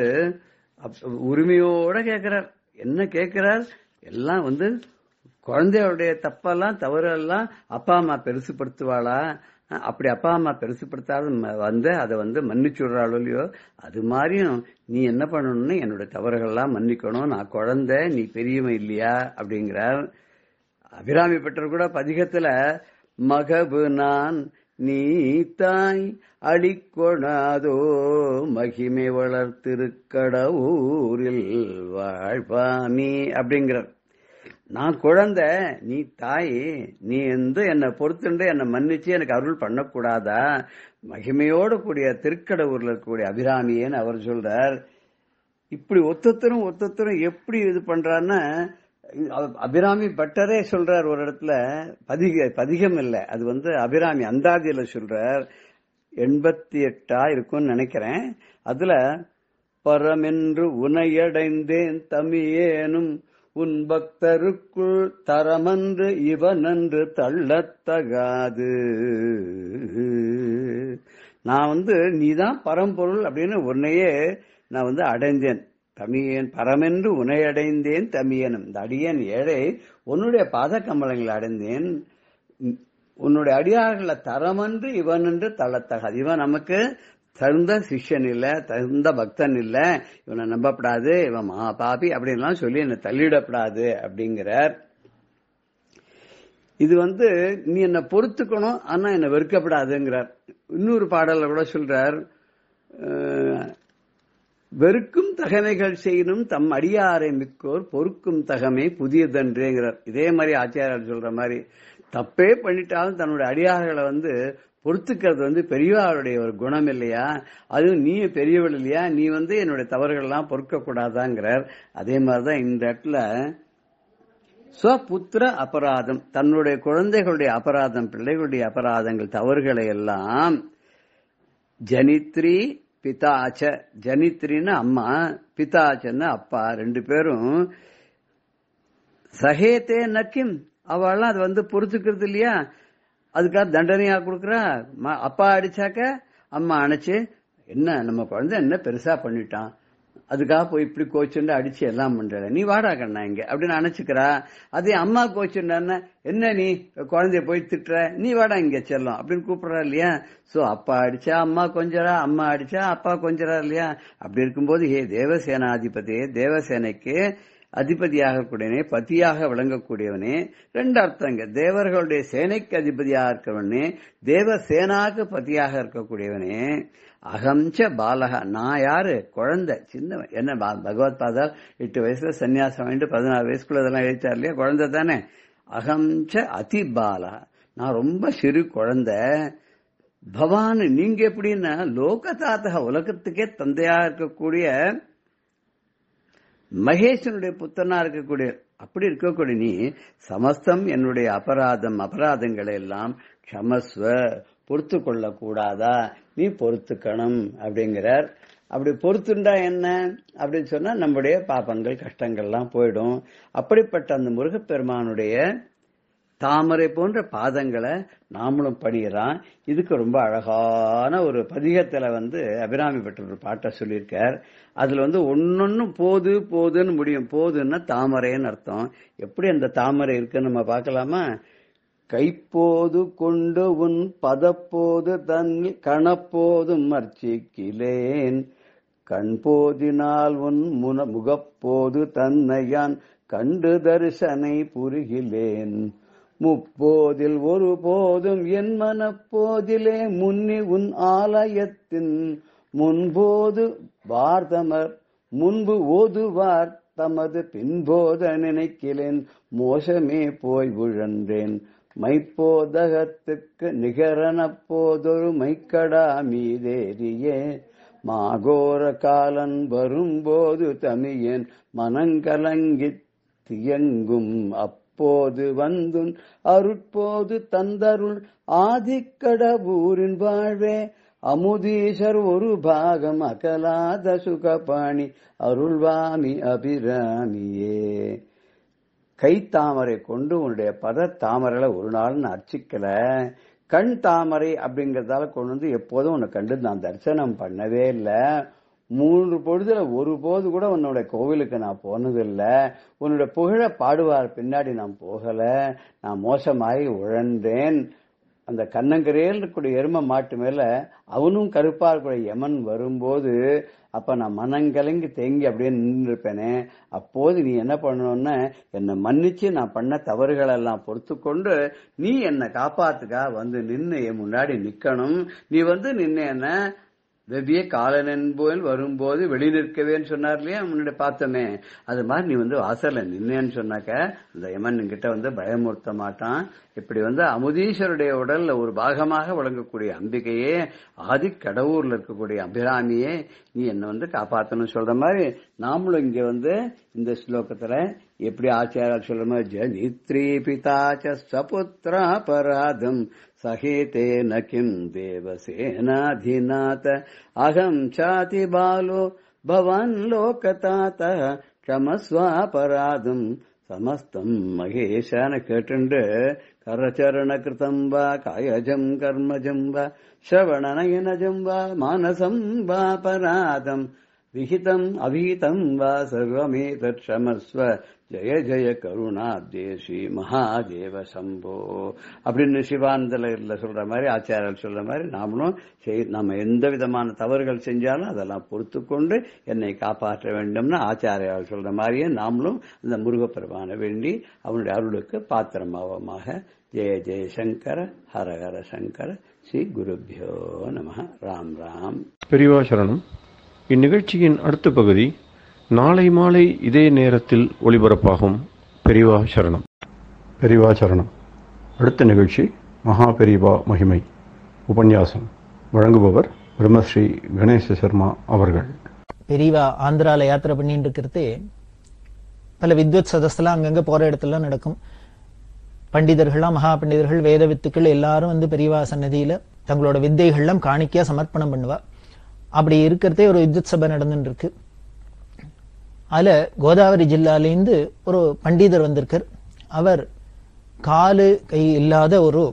உரிமையோட கேட்கிறார் என்ன கேட்கிறார் எல்லாம் வந்து குழந்தையோடைய தப்பெல்லாம் தவறெல்லாம் அப்பா அம்மா பெருசுப்படுத்துவாளா அப்படி அப்பா அம்மா பெருசுப்படுத்தாத வந்து அதை வந்து மன்னிச்சு விடுறாளோ இல்லையோ அது மாதிரியும் நீ என்ன பண்ணணும்னு என்னோட தவறுகள்லாம் மன்னிக்கணும் நான் குழந்தை நீ பெரியவன் இல்லையா அப்படிங்கிறார் அபிராமி பெற்றர் கூட பதிகத்துல மகபு நான் நீ தாய் அடிக்கொணாதோ மகிமை வளர்த்திருக்கடவுரில் வாழ்வானி அப்படிங்கிறார் நான் குழந்தை நீ தாய் நீ வந்து என்னை பொறுத்துண்டு என்னை மன்னிச்சு எனக்கு அருள் பண்ணக்கூடாதா மகிமையோடு கூடிய திருக்கடவுர்ல இருக்கக்கூடிய அபிராமியேன்னு அவர் சொல்றார் இப்படி ஒத்தத்தரும் ஒத்தத்தரும் எப்படி இது பண்றாருன்னா அபிராமி பட்டரே சொல்றார் ஒரு இடத்துல பதிக பதிகம் இல்ல அது வந்து அபிராமி அந்தாதியில சொல்றார் எண்பத்தி எட்டா இருக்கும்னு நினைக்கிறேன் அதுல பரமென்று உனையடைந்தேன் தமியேனும் உன் பக்தருக்குள் தரமன்று இவனன்று தள்ளத்தகாது நான் வந்து நீதான் பரம்பொருள் அப்படின்னு உன்னையே நான் வந்து அடைந்தேன் தமியன் பரமென்று உனை அடைந்தேன் தமியனும் இந்த அடியன் ஏழை உன்னுடைய பாத கமலங்களை அடைந்தேன் உன்னுடைய அடியார்களை தரமன்று இவன் என்று தள்ளத்தகாது இவன் நமக்கு தகுந்த சிஷ்யன் இல்ல தகுந்த பக்தன் இல்ல இவனை நம்பப்படாது இவன் மா பாபி அப்படின்லாம் சொல்லி என்னை தள்ளிடப்படாது அப்படிங்கிறார் இது வந்து நீ என்னை பொறுத்துக்கணும் ஆனா என்னை வெறுக்கப்படாதுங்கிறார் இன்னொரு பாடல்ல கூட சொல்றார் வெறுக்கும் தகமைகள் செய்யணும் தம் அடியாரை மிக்கோர் பொறுக்கும் தகமை புதியதன்றேங்கிறார் இதே மாதிரி ஆச்சாரியர் சொல்ற மாதிரி தப்பே பண்ணிட்டாலும் தன்னுடைய அடியார்களை வந்து பொறுத்துக்கிறது வந்து பெரியவாளுடைய ஒரு குணம் இல்லையா அதுவும் நீ பெரியவள் இல்லையா நீ வந்து என்னுடைய தவறுகள் எல்லாம் பொறுக்க கூடாதாங்கிறார் அதே மாதிரிதான் இந்த இடத்துல ஸ்வபுத்திர அபராதம் தன்னுடைய குழந்தைகளுடைய அபராதம் பிள்ளைகளுடைய அபராதங்கள் தவறுகளை எல்லாம் ஜனித்ரி பிதாச்ச ஜனித்ரின்னு அம்மா பிதாச்சன்னு அப்பா ரெண்டு பேரும் சகேத்தே நக்கிம் அவள்லாம் அது வந்து பொறுத்துக்கிறது இல்லையா அதுக்காக தண்டனையா கொடுக்குறா அப்பா அடிச்சாக்க அம்மா அணைச்சு என்ன நம்ம குழந்தை என்ன பெருசா பண்ணிட்டான் அதுக்காக போய் இப்படி கோச்சுண்டு அடிச்சு எல்லாம் பண்ற நீ வாடா கண்ணா இங்க அப்படின்னு அணைச்சுக்கிறா அதே அம்மா கோச்சுண்டா என்ன நீ குழந்தைய போய் திட்டுற நீ வாடா இங்க செல்லம் அப்படின்னு கூப்பிடுறா இல்லையா சோ அப்பா அடிச்சா அம்மா கொஞ்சரா அம்மா அடிச்சா அப்பா கொஞ்சரா இல்லையா அப்படி இருக்கும்போது ஹே தேவசேனாதிபதி தேவசேனைக்கு அதிபதியாக இருக்கக்கூடியவனே பத்தியாக விளங்கக்கூடியவனே ரெண்டு அர்த்தங்க தேவர்களுடைய சேனைக்கு அதிபதியாக இருக்கிறவனே தேவ சேனாக்கு பத்தியாக இருக்கக்கூடியவனே அகம்ச பாலக நான் யாரு குழந்தை சின்னவன் என்ன பா- பகவத் பாதால் எட்டு வயசுல சன்னியாசம் வாங்கிட்டு பதினாறு வயசுக்குள்ள இதெல்லாம் எழுத்தார் இல்லையா குழந்தை தானே அகம்ச அதி பாலக நான் ரொம்ப சிறு குழந்தை பவான் நீங்க எப்படின்னா லோகதாத்தக உலகத்துக்கே தந்தையா இருக்கக்கூடிய மகேசனுடைய புத்தனா இருக்கக்கூடிய அப்படி இருக்கக்கூடிய நீ சமஸ்தம் என்னுடைய அபராதம் அபராதங்களை எல்லாம் க்ஷமஸ்வ பொறுத்து கொள்ள கூடாதா நீ பொறுத்துக்கணும் அப்படிங்கிறார் அப்படி பொறுத்துண்டா என்ன அப்படின்னு சொன்னா நம்முடைய பாபங்கள் கஷ்டங்கள்லாம் போயிடும் அப்படிப்பட்ட அந்த முருகப்பெருமானுடைய தாமரை போன்ற பாதங்களை நாமளும் பணியலாம் இதுக்கு ரொம்ப அழகான ஒரு பதிகத்துல வந்து அபிராமி பட்ட ஒரு பாட்டை சொல்லியிருக்கார் அதுல வந்து ஒன்னொன்னும் போது போதுன்னு முடியும் போதுன்னா தாமரைன்னு அர்த்தம் எப்படி அந்த தாமரை இருக்குன்னு நம்ம பார்க்கலாமா கைப்போது கொண்டு உன் பதப்போது தன் கணப்போதும் அர்ச்சிக்கிலேன் கண் போதினால் உன் முன முகப்போது தன்னையான் கண்டு தரிசனை புரிகிலேன் முப்போதில் ஒரு போதும் என் மனப்போதிலே முன்னி உன் ஆலயத்தின் முன்போது வார்தமர் முன்பு ஓதுவார் தமது பின்போத நினைக்கிறேன் மோசமே போய் விழன்றேன் மைப்போதகத்துக்கு நிகரன போதொரு மைக்கடா மீதேறியே மாகோர காலன் வரும்போது தமியன் மனங்கலங்கித் தியங்கும் அப்போது வந்துன் அருட்போது தந்தருள் ஆதிக்கடபூரின் வாழ்வே அமுதீசர் ஒரு பாகம் அகலாத சுகபாணி அருள்வாமி அபிராமியே கைத்தாமரை கொண்டு உன்னுடைய பத தாமரையில ஒரு நாள் நான் அர்ச்சிக்கல கண் தாமரை அப்படிங்கறதால கொண்டு வந்து எப்போதும் உன்னை கண்டு நான் தரிசனம் பண்ணவே இல்லை மூன்று பொழுதுல ஒரு போது கூட உன்னோட கோவிலுக்கு நான் போனதில்ல உன்னோட புகழ பாடுவார் பின்னாடி நான் போகல நான் மோசமாகி உழன்றேன் அந்த கண்ணங்கரையில் இருக்கக்கூடிய எரும மாட்டு மேல அவனும் கருப்பா இருக்கக்கூடிய யமன் வரும்போது அப்ப நான் மனங்கலங்கி தேங்கி அப்படியே நின்றுருப்பேனே அப்போது நீ என்ன பண்ணணும்னா என்னை மன்னிச்சு நான் பண்ண தவறுகள் எல்லாம் பொறுத்து கொண்டு நீ என்னை காப்பாத்துக்கா வந்து நின்னு என் முன்னாடி நிக்கணும் நீ வந்து நின்று என்ன வெவ்விய காலனென்போல் வரும்போது வெளி நிற்கவேன்னு சொன்னார் இல்லையா முன்னாடி பார்த்தோமே அது மாதிரி நீ வந்து வாசல்ல நின்னேன்னு சொன்னாக்க அந்த யமன் கிட்ட வந்து பயமுறுத்த மாட்டான் இப்படி வந்து அமுதீஸ்வருடைய உடல்ல ஒரு பாகமாக விளங்கக்கூடிய அம்பிகையே ஆதி கடவுர்ல இருக்கக்கூடிய அபிராமியே நீ என்ன வந்து காப்பாத்தணும் சொல்ற மாதிரி நாமளும் இங்க வந்து இந்த ஸ்லோகத்துல எப்படி ஆச்சாரியார் சொல்ற மாதிரி ஜனித்ரி பிதாச்ச சபுத்ரா பராதம் சகேதேன கிம் தேவசேனாதிநாத அகம் சாதி பாலோ பவான் லோகதாத்த க்ஷமஸ்வாபராதம் சமஸ்தம் மகேஷான கேட்டுண்டு கரச்சரண கிருதம் வா காயஜம் கர்மஜம் வா ஸ்ரவணநயனஜம் வா மானசம் வா பராதம் விஹிதம் அவிஹிதம் வா சர்வமேதத் க்ஷமஸ்வ ஜெய ஜெய கருணாப்தே ஸ்ரீ மகாதேவ சம்போ அப்படின்னு சிவானந்தல சொல்ற மாதிரி ஆச்சாரியர் சொல்ற மாதிரி நாமளும் செய்- நம்ம எந்த விதமான தவறுகள் செஞ்சாலும் அதெல்லாம் பொறுத்து கொண்டு என்னை காப்பாற்ற வேண்டும்னு ஆச்சாரியார் சொல்ற மாதிரியே நாமளும் அந்த முருகப்பெருமான வேண்டி அவனுடைய அருளுக்கு பாத்திரமாவமாக ஜெய ஜெய சங்கர ஹர ஹர சங்கர ஸ்ரீ குருபியோ நம ராம் ராம் பெரியவா சரணம் இந்நிகழ்ச்சியின் அடுத்த பகுதி நாளை மாலை இதே நேரத்தில் ஒளிபரப்பாகும் பெரியவா சரணம் பெரியவா சரணம் அடுத்த நிகழ்ச்சி மகா பெரியவா மகிமை உபன்யாசம் வழங்குபவர் பிரம்மஸ்ரீ கணேச சர்மா அவர்கள் பெரியவா ஆந்திரால யாத்திரை பண்ணிட்டு இருக்கிறது பல வித்வத் சதஸ்லாம் அங்கங்க போற இடத்துல நடக்கும் பண்டிதர்கள்லாம் மகா பண்டிதர்கள் வேத வித்துக்கள் எல்லாரும் வந்து பெரியவா சன்னதியில தங்களோட வித்தைகள்லாம் காணிக்கையா சமர்ப்பணம் பண்ணுவா அப்படி இருக்கிறதே ஒரு வித்வத் சபை நடந்துட்டு இருக்கு அதுல கோதாவரி ஜில்லாலேருந்து ஒரு பண்டிதர் வந்திருக்கார் அவர் காலு கை இல்லாத ஒரு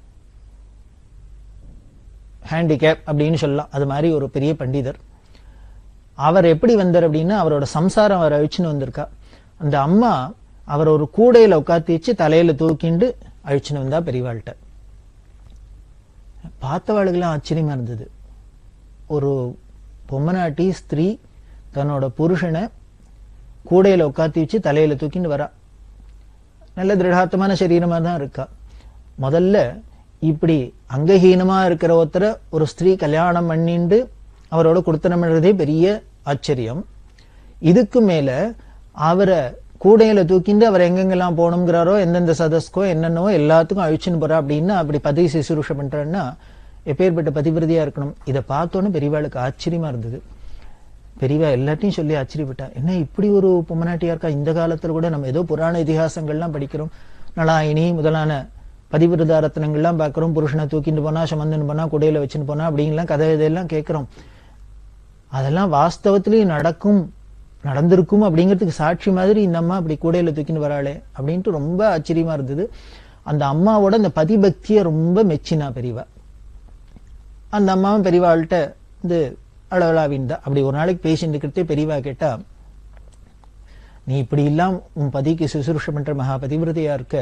ஹேண்டிகேப் அப்படின்னு சொல்லலாம் அது மாதிரி ஒரு பெரிய பண்டிதர் அவர் எப்படி வந்தார் அப்படின்னா அவரோட சம்சாரம் அவர் அழிச்சுன்னு வந்திருக்கா அந்த அம்மா அவர் ஒரு கூடையில உட்காத்தி வச்சு தலையில தூக்கிண்டு அழிச்சுன்னு வந்தா பெரியவாள்கிட்ட பார்த்தவாளுக்கெல்லாம் ஆச்சரியமா இருந்தது ஒரு பொம்மநாட்டி ஸ்திரீ தன்னோட புருஷனை கூடையில உட்காத்தி வச்சு தலையில தூக்கிட்டு வரா நல்ல திருடாத்தமான சரீரமா தான் இருக்கா முதல்ல இப்படி அங்கஹீனமா இருக்கிற ஒருத்தரை ஒரு ஸ்திரீ கல்யாணம் பண்ணிண்டு அவரோட கொடுத்தனம்ன்றதே பெரிய ஆச்சரியம் இதுக்கு மேல அவரை கூடையில தூக்கிண்டு அவர் எங்கெங்கெல்லாம் போகணுங்கிறாரோ எந்தெந்த சதஸ்கோ என்னென்னவோ எல்லாத்துக்கும் அழிச்சுன்னு போறா அப்படின்னா அப்படி பதவி சிசுரூஷ பண்றான்னா எப்பேற்பட்ட பதிவிரதியா இருக்கணும் இதை பார்த்தோன்னு பெரியவாளுக்கு ஆச்சரியமா இருந்தது பெரியவா எல்லாத்தையும் சொல்லி ஆச்சரியப்பட்டா என்ன இப்படி ஒரு பொம்மநாட்டியா இருக்கா இந்த காலத்துல கூட நம்ம ஏதோ புராண இதிகாசங்கள்லாம் படிக்கிறோம் நலாயினி முதலான பதிவிரதா ரத்னங்கள்லாம் பார்க்கிறோம் புருஷனை தூக்கிட்டு போனா சமந்தன் போனா குடையில வச்சுன்னு போனா அப்படிங்கலாம் கதை இதெல்லாம் கேட்கிறோம் அதெல்லாம் வாஸ்தவத்திலேயும் நடக்கும் நடந்திருக்கும் அப்படிங்கிறதுக்கு சாட்சி மாதிரி இந்த அம்மா அப்படி கூடையில தூக்கின்னு வராளே அப்படின்ட்டு ரொம்ப ஆச்சரியமா இருந்தது அந்த அம்மாவோட அந்த பதிபக்தியை ரொம்ப மெச்சினா பெரியவா அந்த அம்மாவும் பெரியவாள்கிட்ட இது அளவலாவின்தா அப்படி ஒரு நாளைக்கு பேசிட்டு இருக்கிறதே பெரியவா கேட்டா நீ இப்படி இல்லாம் உன் பதிக்கு சுசுருஷ பண்ற மகா பதிவிரதையா இருக்க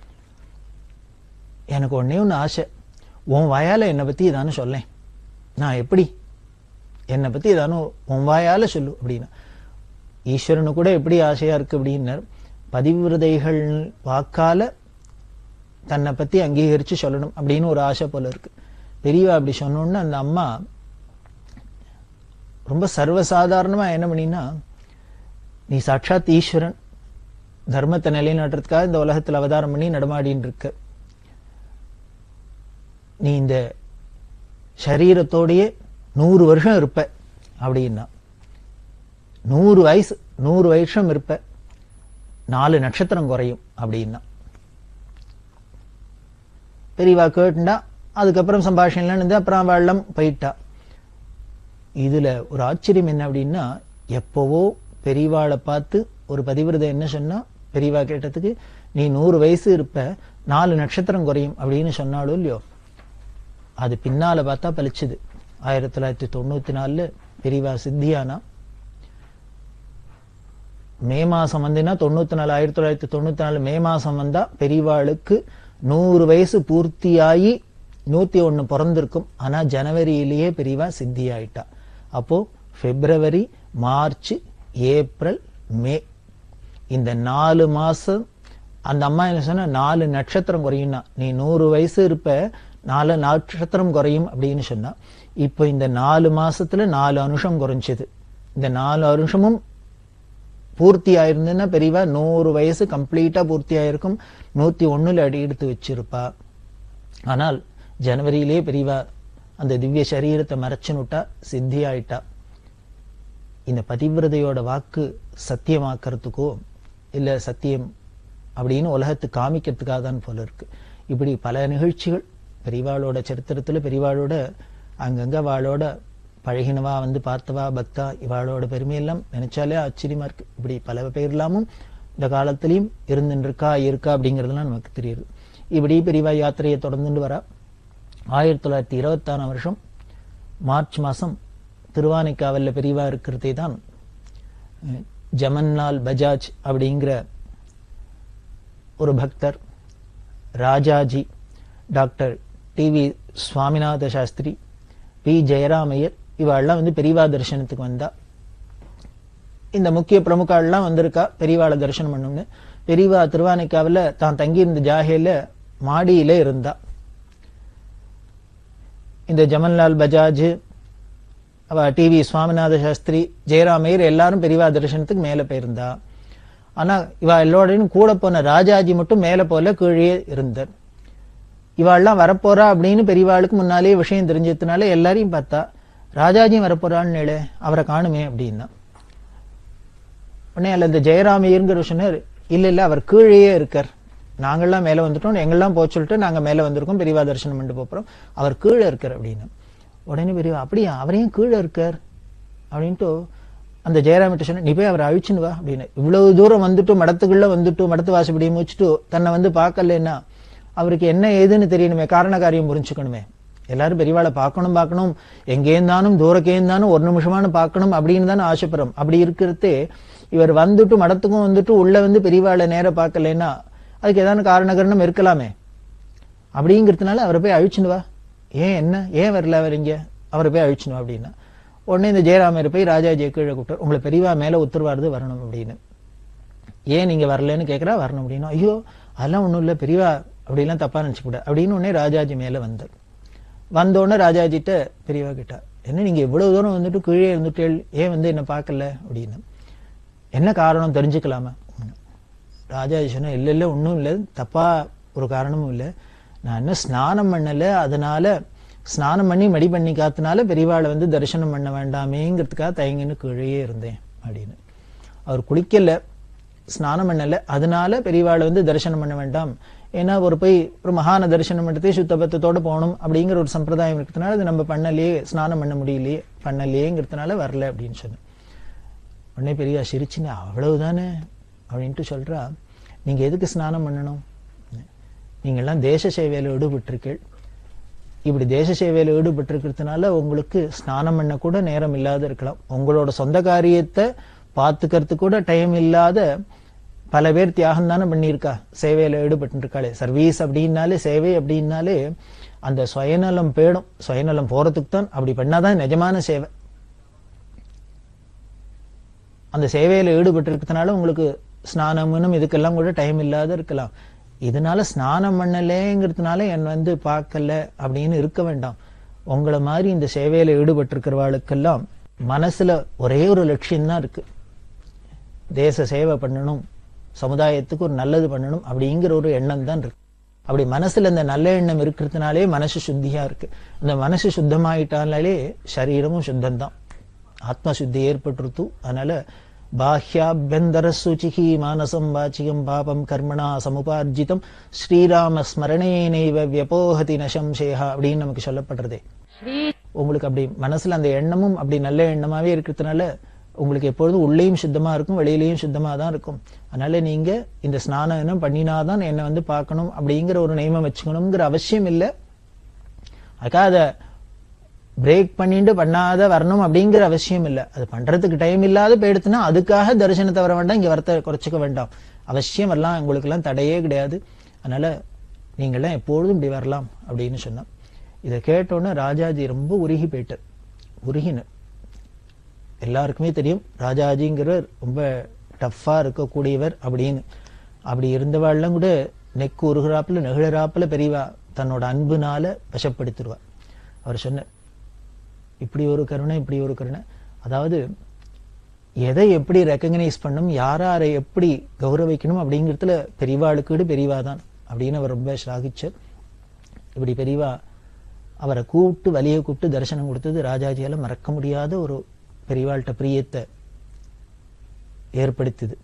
எனக்கு ஒன்னே ஒன்று ஆசை உன் வாயால என்னை பத்தி ஏதானு சொல்லேன் நான் எப்படி என்னை பத்தி ஏதானும் உன் வாயால சொல்லு அப்படின்னா ஈஸ்வரனு கூட எப்படி ஆசையா இருக்கு அப்படின்னார் பதிவிரதைகள் வாக்கால தன்னை பத்தி அங்கீகரிச்சு சொல்லணும் அப்படின்னு ஒரு ஆசை போல இருக்கு பெரியவா அப்படி சொன்னோன்னு அந்த அம்மா ரொம்ப சர்வசாதாரணமா என்ன பண்ணினா நீ சாட்சாத் ஈஸ்வரன் தர்மத்தை நிலைநாட்டுறதுக்காக இந்த உலகத்துல அவதாரம் பண்ணி நடமாடின்னு இருக்க நீ இந்த சரீரத்தோடயே நூறு வருஷம் இருப்ப அப்படின்னா நூறு வயசு நூறு வருஷம் இருப்ப நாலு நட்சத்திரம் குறையும் அப்படின்னா பெரியவா கேட்டுண்டா அதுக்கப்புறம் சம்பாஷணைலாம் இருந்து அப்புறம் வெள்ளம் போயிட்டா இதுல ஒரு ஆச்சரியம் என்ன அப்படின்னா எப்பவோ பெரியவாளை பார்த்து ஒரு பதிவிரதை என்ன சொன்னா பெரியவா கேட்டதுக்கு நீ நூறு வயசு இருப்ப நாலு நட்சத்திரம் குறையும் அப்படின்னு சொன்னாலும் இல்லையோ அது பின்னால பார்த்தா பலிச்சுது ஆயிரத்தி தொள்ளாயிரத்தி தொண்ணூத்தி நாலுல பெரியவா சித்தியானா மே மாசம் வந்தீங்கன்னா தொண்ணூத்தி நாலு ஆயிரத்தி தொள்ளாயிரத்தி தொண்ணூத்தி நாலு மே மாசம் வந்தா பெரியவாளுக்கு நூறு வயசு பூர்த்தியாகி நூத்தி ஒண்ணு பிறந்திருக்கும் ஆனா ஜனவரியிலேயே பெரியவா சித்தி ஆயிட்டா அப்போ பிப்ரவரி மார்ச் ஏப்ரல் மே இந்த நாலு மாசம் அந்த அம்மா என்ன சொன்னா நாலு நட்சத்திரம் குறையும்னா நீ நூறு வயசு இருப்ப நாலு நட்சத்திரம் குறையும் அப்படின்னு சொன்னா இப்போ இந்த நாலு மாசத்துல நாலு அனுஷம் குறைஞ்சது இந்த நாலு அனுஷமும் பூர்த்தி ஆயிருந்ததுன்னா பெரியவா நூறு வயசு கம்ப்ளீட்டா பூர்த்தி ஆயிருக்கும் நூத்தி ஒண்ணுல அடி எடுத்து வச்சிருப்பா ஆனால் ஜனவரியிலே பெரியவா அந்த திவ்ய சரீரத்தை மறைச்சுனுட்டா சித்தி ஆயிட்டா இந்த பதிவிரதையோட வாக்கு சத்தியமாக்கிறதுக்கோ இல்ல சத்தியம் அப்படின்னு உலகத்துக்கு காமிக்கிறதுக்காக தான் போல இருக்கு இப்படி பல நிகழ்ச்சிகள் பெரியவாளோட சரித்திரத்துல பெரியவாளோட அங்கங்க வாளோட பழகினவா வந்து பார்த்தவா பக்தா இவாளோட பெருமையெல்லாம் நினைச்சாலே ஆச்சரியமா இருக்கு இப்படி பல பேர் எல்லாமும் இந்த காலத்திலையும் இருந்துட்டு இருக்கா இருக்கா அப்படிங்கறதெல்லாம் நமக்கு தெரியுது இப்படி பெரியவா யாத்திரையை தொடர்ந்துட்டு வரா ஆயிரத்தி தொள்ளாயிரத்தி இருபத்தாறாம் வருஷம் மார்ச் மாசம் திருவானைக்காவல்ல பெரியவா இருக்கிறதே தான் அஹ், ஜமன்லால் பஜாஜ் அப்படிங்கிற ஒரு பக்தர் Rajaji doctor T V Swaminatha Sastri P Jayaramaiyer இவாள்லாம் வந்து பெரியவா தரிசனத்துக்கு வந்தா இந்த முக்கிய பிரமுகாள்லாம் வந்திருக்கா பெரியவாளை தரிசனம் பண்ணுங்க பெரியவா திருவானைக்காவில் தான் தங்கியிருந்த ஜாகையில மாடியில இருந்தா இந்த ஜமன்லால் பஜாஜ் அவ டிவி சுவாமிநாத சாஸ்திரி ஜெயராமையர் எல்லாரும் பெரியவா தரிசனத்துக்கு மேல போயிருந்தா ஆனா இவ எல்லோடையும் கூட போன ராஜாஜி மட்டும் மேல போல கீழே இருந்தார் இவாள்லாம் வரப்போறா அப்படின்னு பெரியவாளுக்கு முன்னாலே விஷயம் தெரிஞ்சதுனால எல்லாரையும் பார்த்தா ராஜாஜியும் வரப்போறான்னு நிலை அவரை காணுமே அப்படின்னா உடனே அல்ல இந்த ஜெயராமையருங்கிற சொன்னார் இல்ல இல்ல அவர் கீழேயே இருக்கார் நாங்கெல்லாம் மேல வந்துட்டோம் எங்கெல்லாம் போக சொல்லிட்டு நாங்க மேல வந்திருக்கோம் பெரியவா தரிசனம் பண்ணிட்டு போறோம் அவர் கீழே இருக்கார் அப்படின்னு உடனே பெரியவா அப்படியா அவரையும் கீழே இருக்கார் அப்படின்ட்டு அந்த ஜெயராமிட்ட சொன்ன நீ போய் அவரை அழிச்சுன்னு வா அப்படின்னு இவ்வளவு தூரம் வந்துட்டு மடத்துக்குள்ள வந்துட்டு மடத்து வாசப்படி முடிச்சுட்டு தன்னை வந்து பார்க்கலன்னா அவருக்கு என்ன ஏதுன்னு தெரியணுமே காரண காரியம் புரிஞ்சுக்கணுமே எல்லாரும் பெரியவாளை பார்க்கணும் பார்க்கணும் எங்கேருந்தானும் தூரக்கேந்தானும் ஒரு நிமிஷமான பார்க்கணும் அப்படின்னு தானே ஆசைப்படுறோம் அப்படி இருக்கிறதே இவர் வந்துட்டு மடத்துக்கும் வந்துட்டு உள்ள வந்து பெரியவாளை நேர பார்க்கலன்னா அதுக்கு ஏதாவது காரண காரணம் இருக்கலாமே அப்படிங்கிறதுனால அவரை போய் அழிச்சுன்னு வா ஏன் என்ன ஏன் வரல அவர் இங்க அவரை போய் அழிச்சுன்னு வா அப்படின்னா உடனே இந்த ஜெயராமர் போய் ராஜாஜியை கீழே கூப்பிட்டார் உங்களை பெரியவா மேல உத்தரவாருது வரணும் அப்படின்னு ஏன் நீங்க வரலன்னு கேட்கறா வரணும் அப்படின்னா ஐயோ அதெல்லாம் ஒண்ணும் இல்ல பெரியவா அப்படிலாம் தப்பா நினைச்சுக்கூட அப்படின்னு உடனே ராஜாஜி மேல வந்தார் வந்தோடனே ராஜாஜிட்ட பெரியவா கிட்டா என்ன நீங்க இவ்வளவு தூரம் வந்துட்டு கீழே இருந்துட்டு ஏன் வந்து என்ன பார்க்கல அப்படின்னு என்ன காரணம் தெரிஞ்சுக்கலாமா ராஜாஜி சொன்னா இல்ல இல்ல ஒண்ணும் இல்ல தப்பா ஒரு காரணமும் இல்ல நான் என்ன ஸ்நானம் பண்ணல அதனால ஸ்நானம் பண்ணி மடி பண்ணி காத்துனால பெரியவாளை வந்து தரிசனம் பண்ண வேண்டாமேங்கிறதுக்காக தயங்கின்னு கீழே இருந்தேன் அப்படின்னு அவர் குளிக்கல ஸ்நானம் பண்ணல அதனால பெரியவாளை வந்து தரிசனம் பண்ண வேண்டாம் ஏன்னா ஒரு போய் ஒரு மகான தரிசனம் பண்ணிட்டு சுத்தபத்தத்தோட போகணும் அப்படிங்கிற ஒரு சம்பிரதாயம் இருக்கிறதுனால அது நம்ம பண்ணலையே ஸ்நானம் பண்ண முடியலையே பண்ணலையேங்கிறதுனால வரல அப்படின்னு சொன்னேன் உடனே பெரியவா சிரிச்சுன்னு அவ்வளவுதானே அப்படின்ட்டு சொல்றா நீங்க எதுக்கு ஸ்நானம் பண்ணணும் நீங்கெல்லாம் தேச சேவையில ஈடுபட்டிருக்கீள் இப்படி தேச சேவையில ஈடுபட்டிருக்கிறதுனால உங்களுக்கு ஸ்நானம் பண்ண கூட நேரம் இல்லாத இருக்கலாம் உங்களோட சொந்த காரியத்தை பார்த்துக்கிறதுக்கு கூட டைம் இல்லாத பல பேர் தியாகம் தானே பண்ணியிருக்கா சேவையில ஈடுபட்டு இருக்காளே சர்வீஸ் அப்படின்னாலே சேவை அப்படின்னாலே அந்த சுயநலம் பேடும் சுயநலம் போறதுக்கு தான் அப்படி பண்ணாதான் நிஜமான சேவை அந்த சேவையில ஈடுபட்டு இருக்கிறதுனால உங்களுக்கு ஸ்நானம்னும் இதுக்கெல்லாம் கூட டைம் இல்லாத இருக்கலாம் இதனால ஸ்நானம் பண்ணலேங்கிறதுனால என் வந்து பார்க்கல அப்படின்னு இருக்க வேண்டாம் உங்களை மாதிரி இந்த சேவையில ஈடுபட்டு இருக்கிறவாளுக்கெல்லாம் மனசுல ஒரே ஒரு லட்சியம் தான் இருக்கு தேச சேவை பண்ணணும் சமுதாயத்துக்கு ஒரு நல்லது பண்ணணும் அப்படிங்கிற ஒரு எண்ணம் தான் இருக்கு அப்படி மனசுல இந்த நல்ல எண்ணம் இருக்கிறதுனாலே மனசு சுத்தியா இருக்கு அந்த மனசு சுத்தமாயிட்டாலே சரீரமும் சுத்தம்தான் ஆத்ம சுத்தி ஏற்பட்டுருத்து அதனால பாஹ்யாபியந்தர சுச்சிகி மானசம் வாச்சிகம் பாபம் கர்மணா சமுபார்ஜிதம் ஸ்ரீராம ஸ்மரணேனைவ வியபோகதி நசம்சேகா அப்படின்னு நமக்கு சொல்லப்படுறதே உங்களுக்கு அப்படி மனசுல அந்த எண்ணமும் அப்படி நல்ல எண்ணமாவே இருக்கிறதுனால உங்களுக்கு எப்பொழுதும் உள்ளேயும் சுத்தமா இருக்கும் வெளியிலையும் சுத்தமா தான் இருக்கும் அதனால நீங்க இந்த ஸ்நானம் என்ன பண்ணினாதான் என்னை வந்து பார்க்கணும் அப்படிங்கிற ஒரு நியமம் வச்சுக்கணுங்கிற அவசியம் இல்லை அதுக்காக அதை பிரேக் பண்ணிட்டு பண்ணாத வரணும் அப்படிங்கிற அவசியம் இல்லை அது பண்றதுக்கு டைம் இல்லாத போயிடுத்துனா அதுக்காக தரிசனத்தை வர வேண்டாம் இங்க வரத்தை குறைச்சிக்க வேண்டாம் அவசியம் வரலாம் உங்களுக்கு எல்லாம் தடையே கிடையாது அதனால நீங்களாம் எப்பொழுதும் இப்படி வரலாம் அப்படின்னு சொன்னோம் இதை கேட்டோன்னே ராஜாஜி ரொம்ப உருகி போயிட்டார் உருகினார் எல்லாருக்குமே தெரியும் ராஜாஜிங்கிறவர் ரொம்ப டஃப்பா இருக்கக்கூடியவர் அப்படின்னு அப்படி இருந்தவாள்லாம் கூட நெக்கு உருகிறாப்புல நெகிழறாப்புல பெரியவா தன்னோட அன்புனால வசப்படுத்திடுவா அவர் சொன்ன இப்படி ஒரு கருணை இப்படி ஒரு கருணை அதாவது எதை எப்படி ரெக்கக்னைஸ் பண்ணும் யாரை எப்படி கௌரவிக்கணும் அப்படிங்கிறதுல பெரியவாளுக்கு பெரியவா தான் அப்படின்னு அவர் ரொம்ப ஸ்லாகிச்சார் இப்படி பெரியவா அவரை கூப்பிட்டு வலியை கூப்பிட்டு தரிசனம் கொடுத்தது ராஜாஜியால மறக்க முடியாத ஒரு பெரியவாள்கிட்ட பிரியத்தை ஏற்படுத்துது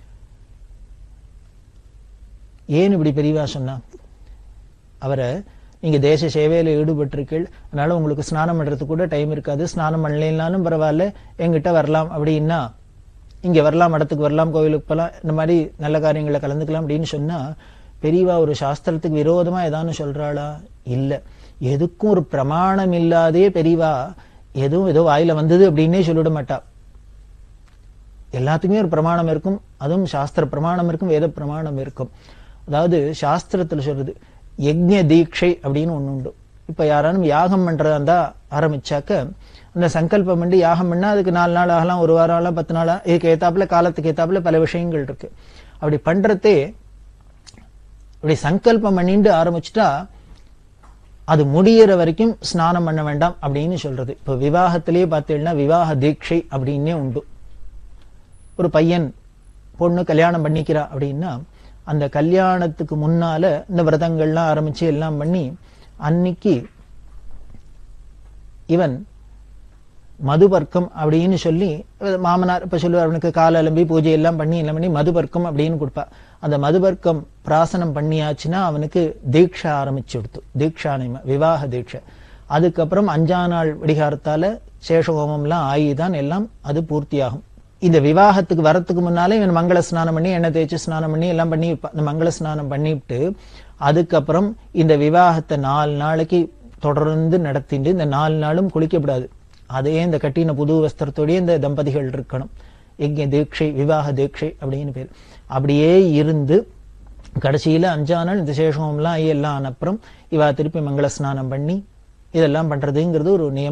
ஏன் இப்படி பெரியவா சொன்னா அவரை நீங்க தேச சேவையில ஈடுபட்டிருக்கீள் அதனால உங்களுக்கு ஸ்நானம் பண்றதுக்கு கூட டைம் இருக்காது ஸ்நானம் பண்ணலைன்னாலும் பரவாயில்ல எங்கிட்ட வரலாம் அப்படின்னா இங்க வரலாம் மடத்துக்கு வரலாம் கோவிலுக்கு போகலாம் இந்த மாதிரி நல்ல காரியங்களை கலந்துக்கலாம் அப்படின்னு சொன்னா பெரியவா ஒரு சாஸ்திரத்துக்கு விரோதமா ஏதானு சொல்றாளா இல்ல எதுக்கும் ஒரு பிரமாணம் இல்லாதே பெரியவா எதுவும் ஏதோ வாயில வந்தது அப்படின்னே சொல்லிட மாட்டா எல்லாத்துக்குமே ஒரு பிரமாணம் இருக்கும் அதுவும் சாஸ்திர பிரமாணம் இருக்கும் வேத பிரமாணம் இருக்கும் அதாவது சாஸ்திரத்துல சொல்றது யஜ்ஞ தீட்சை அப்படின்னு ஒண்ணு உண்டு இப்ப யாராலும் யாகம் பண்றதா இருந்தா ஆரம்பிச்சாக்க அந்த சங்கல்பம் பண்ணி யாகம் பண்ணா அதுக்கு நாலு நாள் ஆகலாம் ஒரு வாரம் ஆகலாம் பத்து நாள் ஆகலாம். இதுக்கு ஏத்தாப்புல காலத்துக்கு ஏத்தாப்புல பல விஷயங்கள் இருக்கு அப்படி பண்றதே இப்படி சங்கல்பம் பண்ணிட்டு ஆரம்பிச்சுட்டா அது முடியிற வரைக்கும் ஸ்நானம் பண்ண வேண்டாம் அப்படின்னு சொல்றது இப்ப விவாகத்திலேயே பார்த்தீங்கன்னா விவாக தீட்சை அப்படின்னே உண்டு ஒரு பையன் பொண்ணு கல்யாணம் பண்ணிக்கிறா அப்படின்னா அந்த கல்யாணத்துக்கு முன்னால இந்த விரதங்கள்லாம் ஆரம்பிச்சு எல்லாம் பண்ணி அன்னைக்கு இவன் மதுபர்க்கம் அப்படின்னு சொல்லி மாமனார் இப்ப சொல்லுவார் அவனுக்கு கால அலம்பி பூஜை எல்லாம் பண்ணி எல்லாம் பண்ணி மதுபர்க்கம் அப்படின்னு கொடுப்பா அந்த மதுபர்க்கம் பிராசனம் பண்ணியாச்சுன்னா அவனுக்கு தீட்சை ஆரம்பிச்சு கொடுத்து தீட்சா நியம விவாக தீட்சை அதுக்கப்புறம் அஞ்சா நாள் விடிகாரத்தால சேஷஹோமம்லாம் ஆகிதான் எல்லாம் அது பூர்த்தியாகும் இந்த விவாகத்துக்கு வரத்துக்கு முன்னாலே இவன் மங்கள ஸ்நானம் பண்ணி எண்ணெய் தேய்ச்சி ஸ்நானம் பண்ணி எல்லாம் பண்ணி வைப்பான். இந்த மங்கள ஸ்நானம் பண்ணிவிட்டு அதுக்கப்புறம் இந்த விவாகத்தை நாலு நாளைக்கு தொடர்ந்து நடத்திட்டு இந்த நாலு நாளும் குளிக்கப்படாது அதே இந்த கட்டின புது வஸ்திரத்தோடயே இந்த தம்பதிகள் இருக்கணும் யஜ்ஞ தீட்சை விவாக தீட்சை அப்படின்னு பேர் அப்படியே இருந்து கடைசியில அஞ்சா நாள் இந்த சேஷம்லாம் ஆகி எல்லாம் ஆன அப்புறம் இவா திருப்பி மங்கள ஸ்நானம் பண்ணி இதெல்லாம் பண்றதுங்கிறது ஒரு நியமம்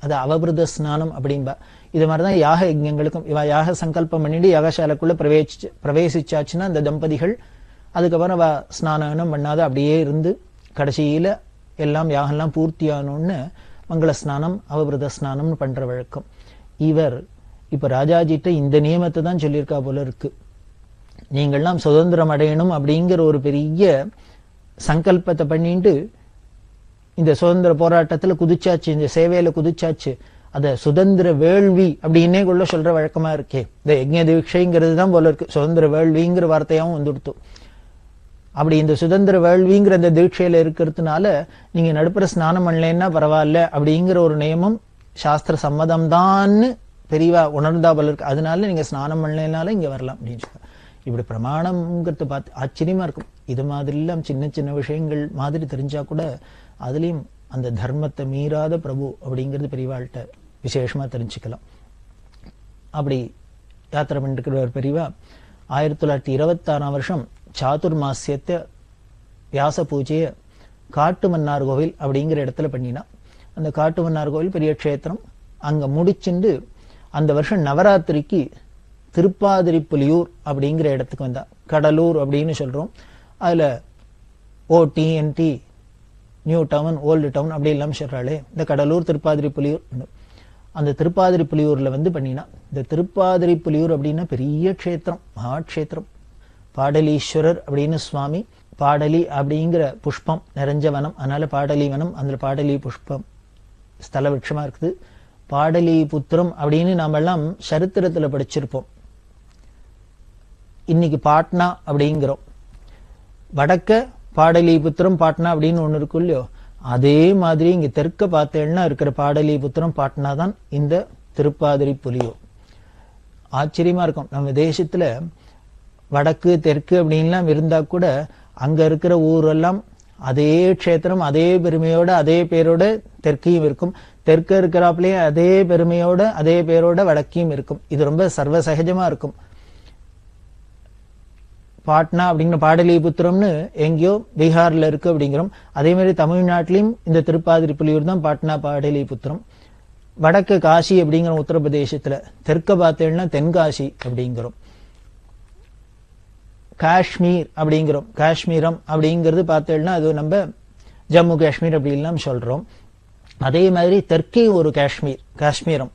அது அவபிருத ஸ்நானம் அப்படின்பா இது மாதிரிதான் யாக யஜ்ஞங்களுக்கும் இவ யாக சங்கல்பம் பண்ணிட்டு யாகசாலைக்குள்ள பிரவேசிச்சு பிரவேசிச்சாச்சுன்னா அந்த தம்பதிகள் அதுக்கப்புறம் அவ ஸ்நானம் பண்ணாத அப்படியே இருந்து கடைசியில எல்லாம் யாகம்லாம் பூர்த்தியானோன்னு மங்கள ஸ்நானம் அவபிரத ஸ்நானம்னு பண்ற வழக்கம் இவர் இப்ப ராஜாஜிட்ட இந்த நியமத்தை தான் சொல்லியிருக்கா போல இருக்கு நீங்கள்லாம் சுதந்திரம் அடையணும் அப்படிங்கிற ஒரு பெரிய சங்கல்பத்தை பண்ணிட்டு இந்த சுதந்திர போராட்டத்துல குதிச்சாச்சு இந்த சேவையில குதிச்சாச்சு அத சுதந்திர வேள்வி அப்படின்னே கொள்ள சொல்ற வழக்கமா இருக்கே இந்த யஜ்ஞ தீட்சைங்கிறது தான் போல இருக்கு சுதந்திர வேள்விங்கிற வார்த்தையாவும் வந்துடுத்து அப்படி இந்த சுதந்திர வேள்விங்கிற அந்த தீட்சையில இருக்கிறதுனால நீங்க நடுப்புற ஸ்நானம் பண்ணலைன்னா பரவாயில்ல அப்படிங்கிற ஒரு நியமம் சாஸ்திர சம்மதம் தான்னு பெரியவா உணர்ந்தா போல இருக்கு அதனால நீங்க ஸ்நானம் பண்ணலைனாலும் இங்க வரலாம் அப்படின்னு சொல்றாங்க இப்படி பிரமாணம்ங்கிறத பார்த்து ஆச்சரியமா இருக்கும் இது மாதிரி எல்லாம் சின்ன சின்ன விஷயங்கள் மாதிரி தெரிஞ்சா கூட அதுலயும் அந்த தர்மத்தை மீறாத பிரபு அப்படிங்கிறது பெரியவாள்கிட்ட விசேஷமா தெரிஞ்சுக்கலாம் அப்படி யாத்திரை பண்ணிருக்கிற ஒரு பெரியவா ஆயிரத்தி தொள்ளாயிரத்தி இருபத்தாறாம் வருஷம் சாதுர்மாசியத்தை வியாச பூஜையை காட்டு மன்னார் கோவில் அப்படிங்கிற இடத்துல பண்ணினா அந்த காட்டு மன்னார் கோவில் பெரிய க்ஷேத்திரம் அங்க முடிச்சுண்டு அந்த வருஷம் நவராத்திரிக்கு திருப்பாதிரிப்புலியூர் அப்படிங்கிற இடத்துக்கு வந்தா கடலூர் அப்படின்னு சொல்றோம் அதுல OTNT new town old town அப்படி எல்லாம் சொல்றாளே இந்த கடலூர் திருப்பாதிரிப்புலியூர் அந்த திருப்பாதிரிப்புலியூர்ல வந்து பண்ணினா இந்த திருப்பாதிரிப்புலியூர் அப்படின்னா பெரிய க்ஷேத்திரம் மகாக்ஷேத்திரம் பாடலீஸ்வரர் அப்படின்னு சுவாமி பாடலி அப்படிங்கிற புஷ்பம் நிறைஞ்ச வனம் அதனால பாடலி வனம் அந்த பாடலி புஷ்பம் ஸ்தல விருட்சமா இருக்குது பாடலி புத்திரம் அப்படின்னு நாம எல்லாம் சரித்திரத்துல படிச்சிருப்போம் இன்னைக்கு பாட்னா அப்படிங்கிறோம் வடக்க பாடலிபுத்திரம் பாட்னா அப்படின்னு ஒண்ணு இருக்கும் இல்லையோ அதே மாதிரி இங்க தெற்க பார்த்தேன்னா இருக்கிற பாடலிபுத்திரம் பாட்னா தான் இந்த திருப்பாதிரி புலியூர் ஆச்சரியமா இருக்கும் நம்ம தேசத்துல வடக்கு தெற்கு அப்படின்லாம் இருந்தா கூட அங்க இருக்கிற ஊரெல்லாம் அதே க்ஷேத்திரம் அதே பெருமையோட அதே பேரோட தெற்கையும் இருக்கும் தெற்க இருக்கிறாப்லயே அதே பெருமையோட அதே பேரோட வடக்கையும் இருக்கும் இது ரொம்ப சர்வசகஜமா இருக்கும் பாட்னா அப்படிங்கிற பாடலிபுத்திரம்னு எங்கேயோ பீகார்ல இருக்கு அப்படிங்கிறோம் அதே மாதிரி தமிழ்நாட்டிலையும் இந்த திருப்பாதிரி புலியூர் தான் பாட்னா பாடலிபுத்திரம் வடக்கு காசி அப்படிங்கிற உத்தரப்பிரதேசத்துல தெற்க பார்த்தேன்னா தென்காசி அப்படிங்கிறோம் காஷ்மீர் அப்படிங்கிறோம் காஷ்மீரம் அப்படிங்கிறது பார்த்தேன்னா அது நம்ம ஜம்மு காஷ்மீர் அப்படி எல்லாம் சொல்றோம் அதே மாதிரி தெற்கே ஒரு காஷ்மீர் காஷ்மீரம்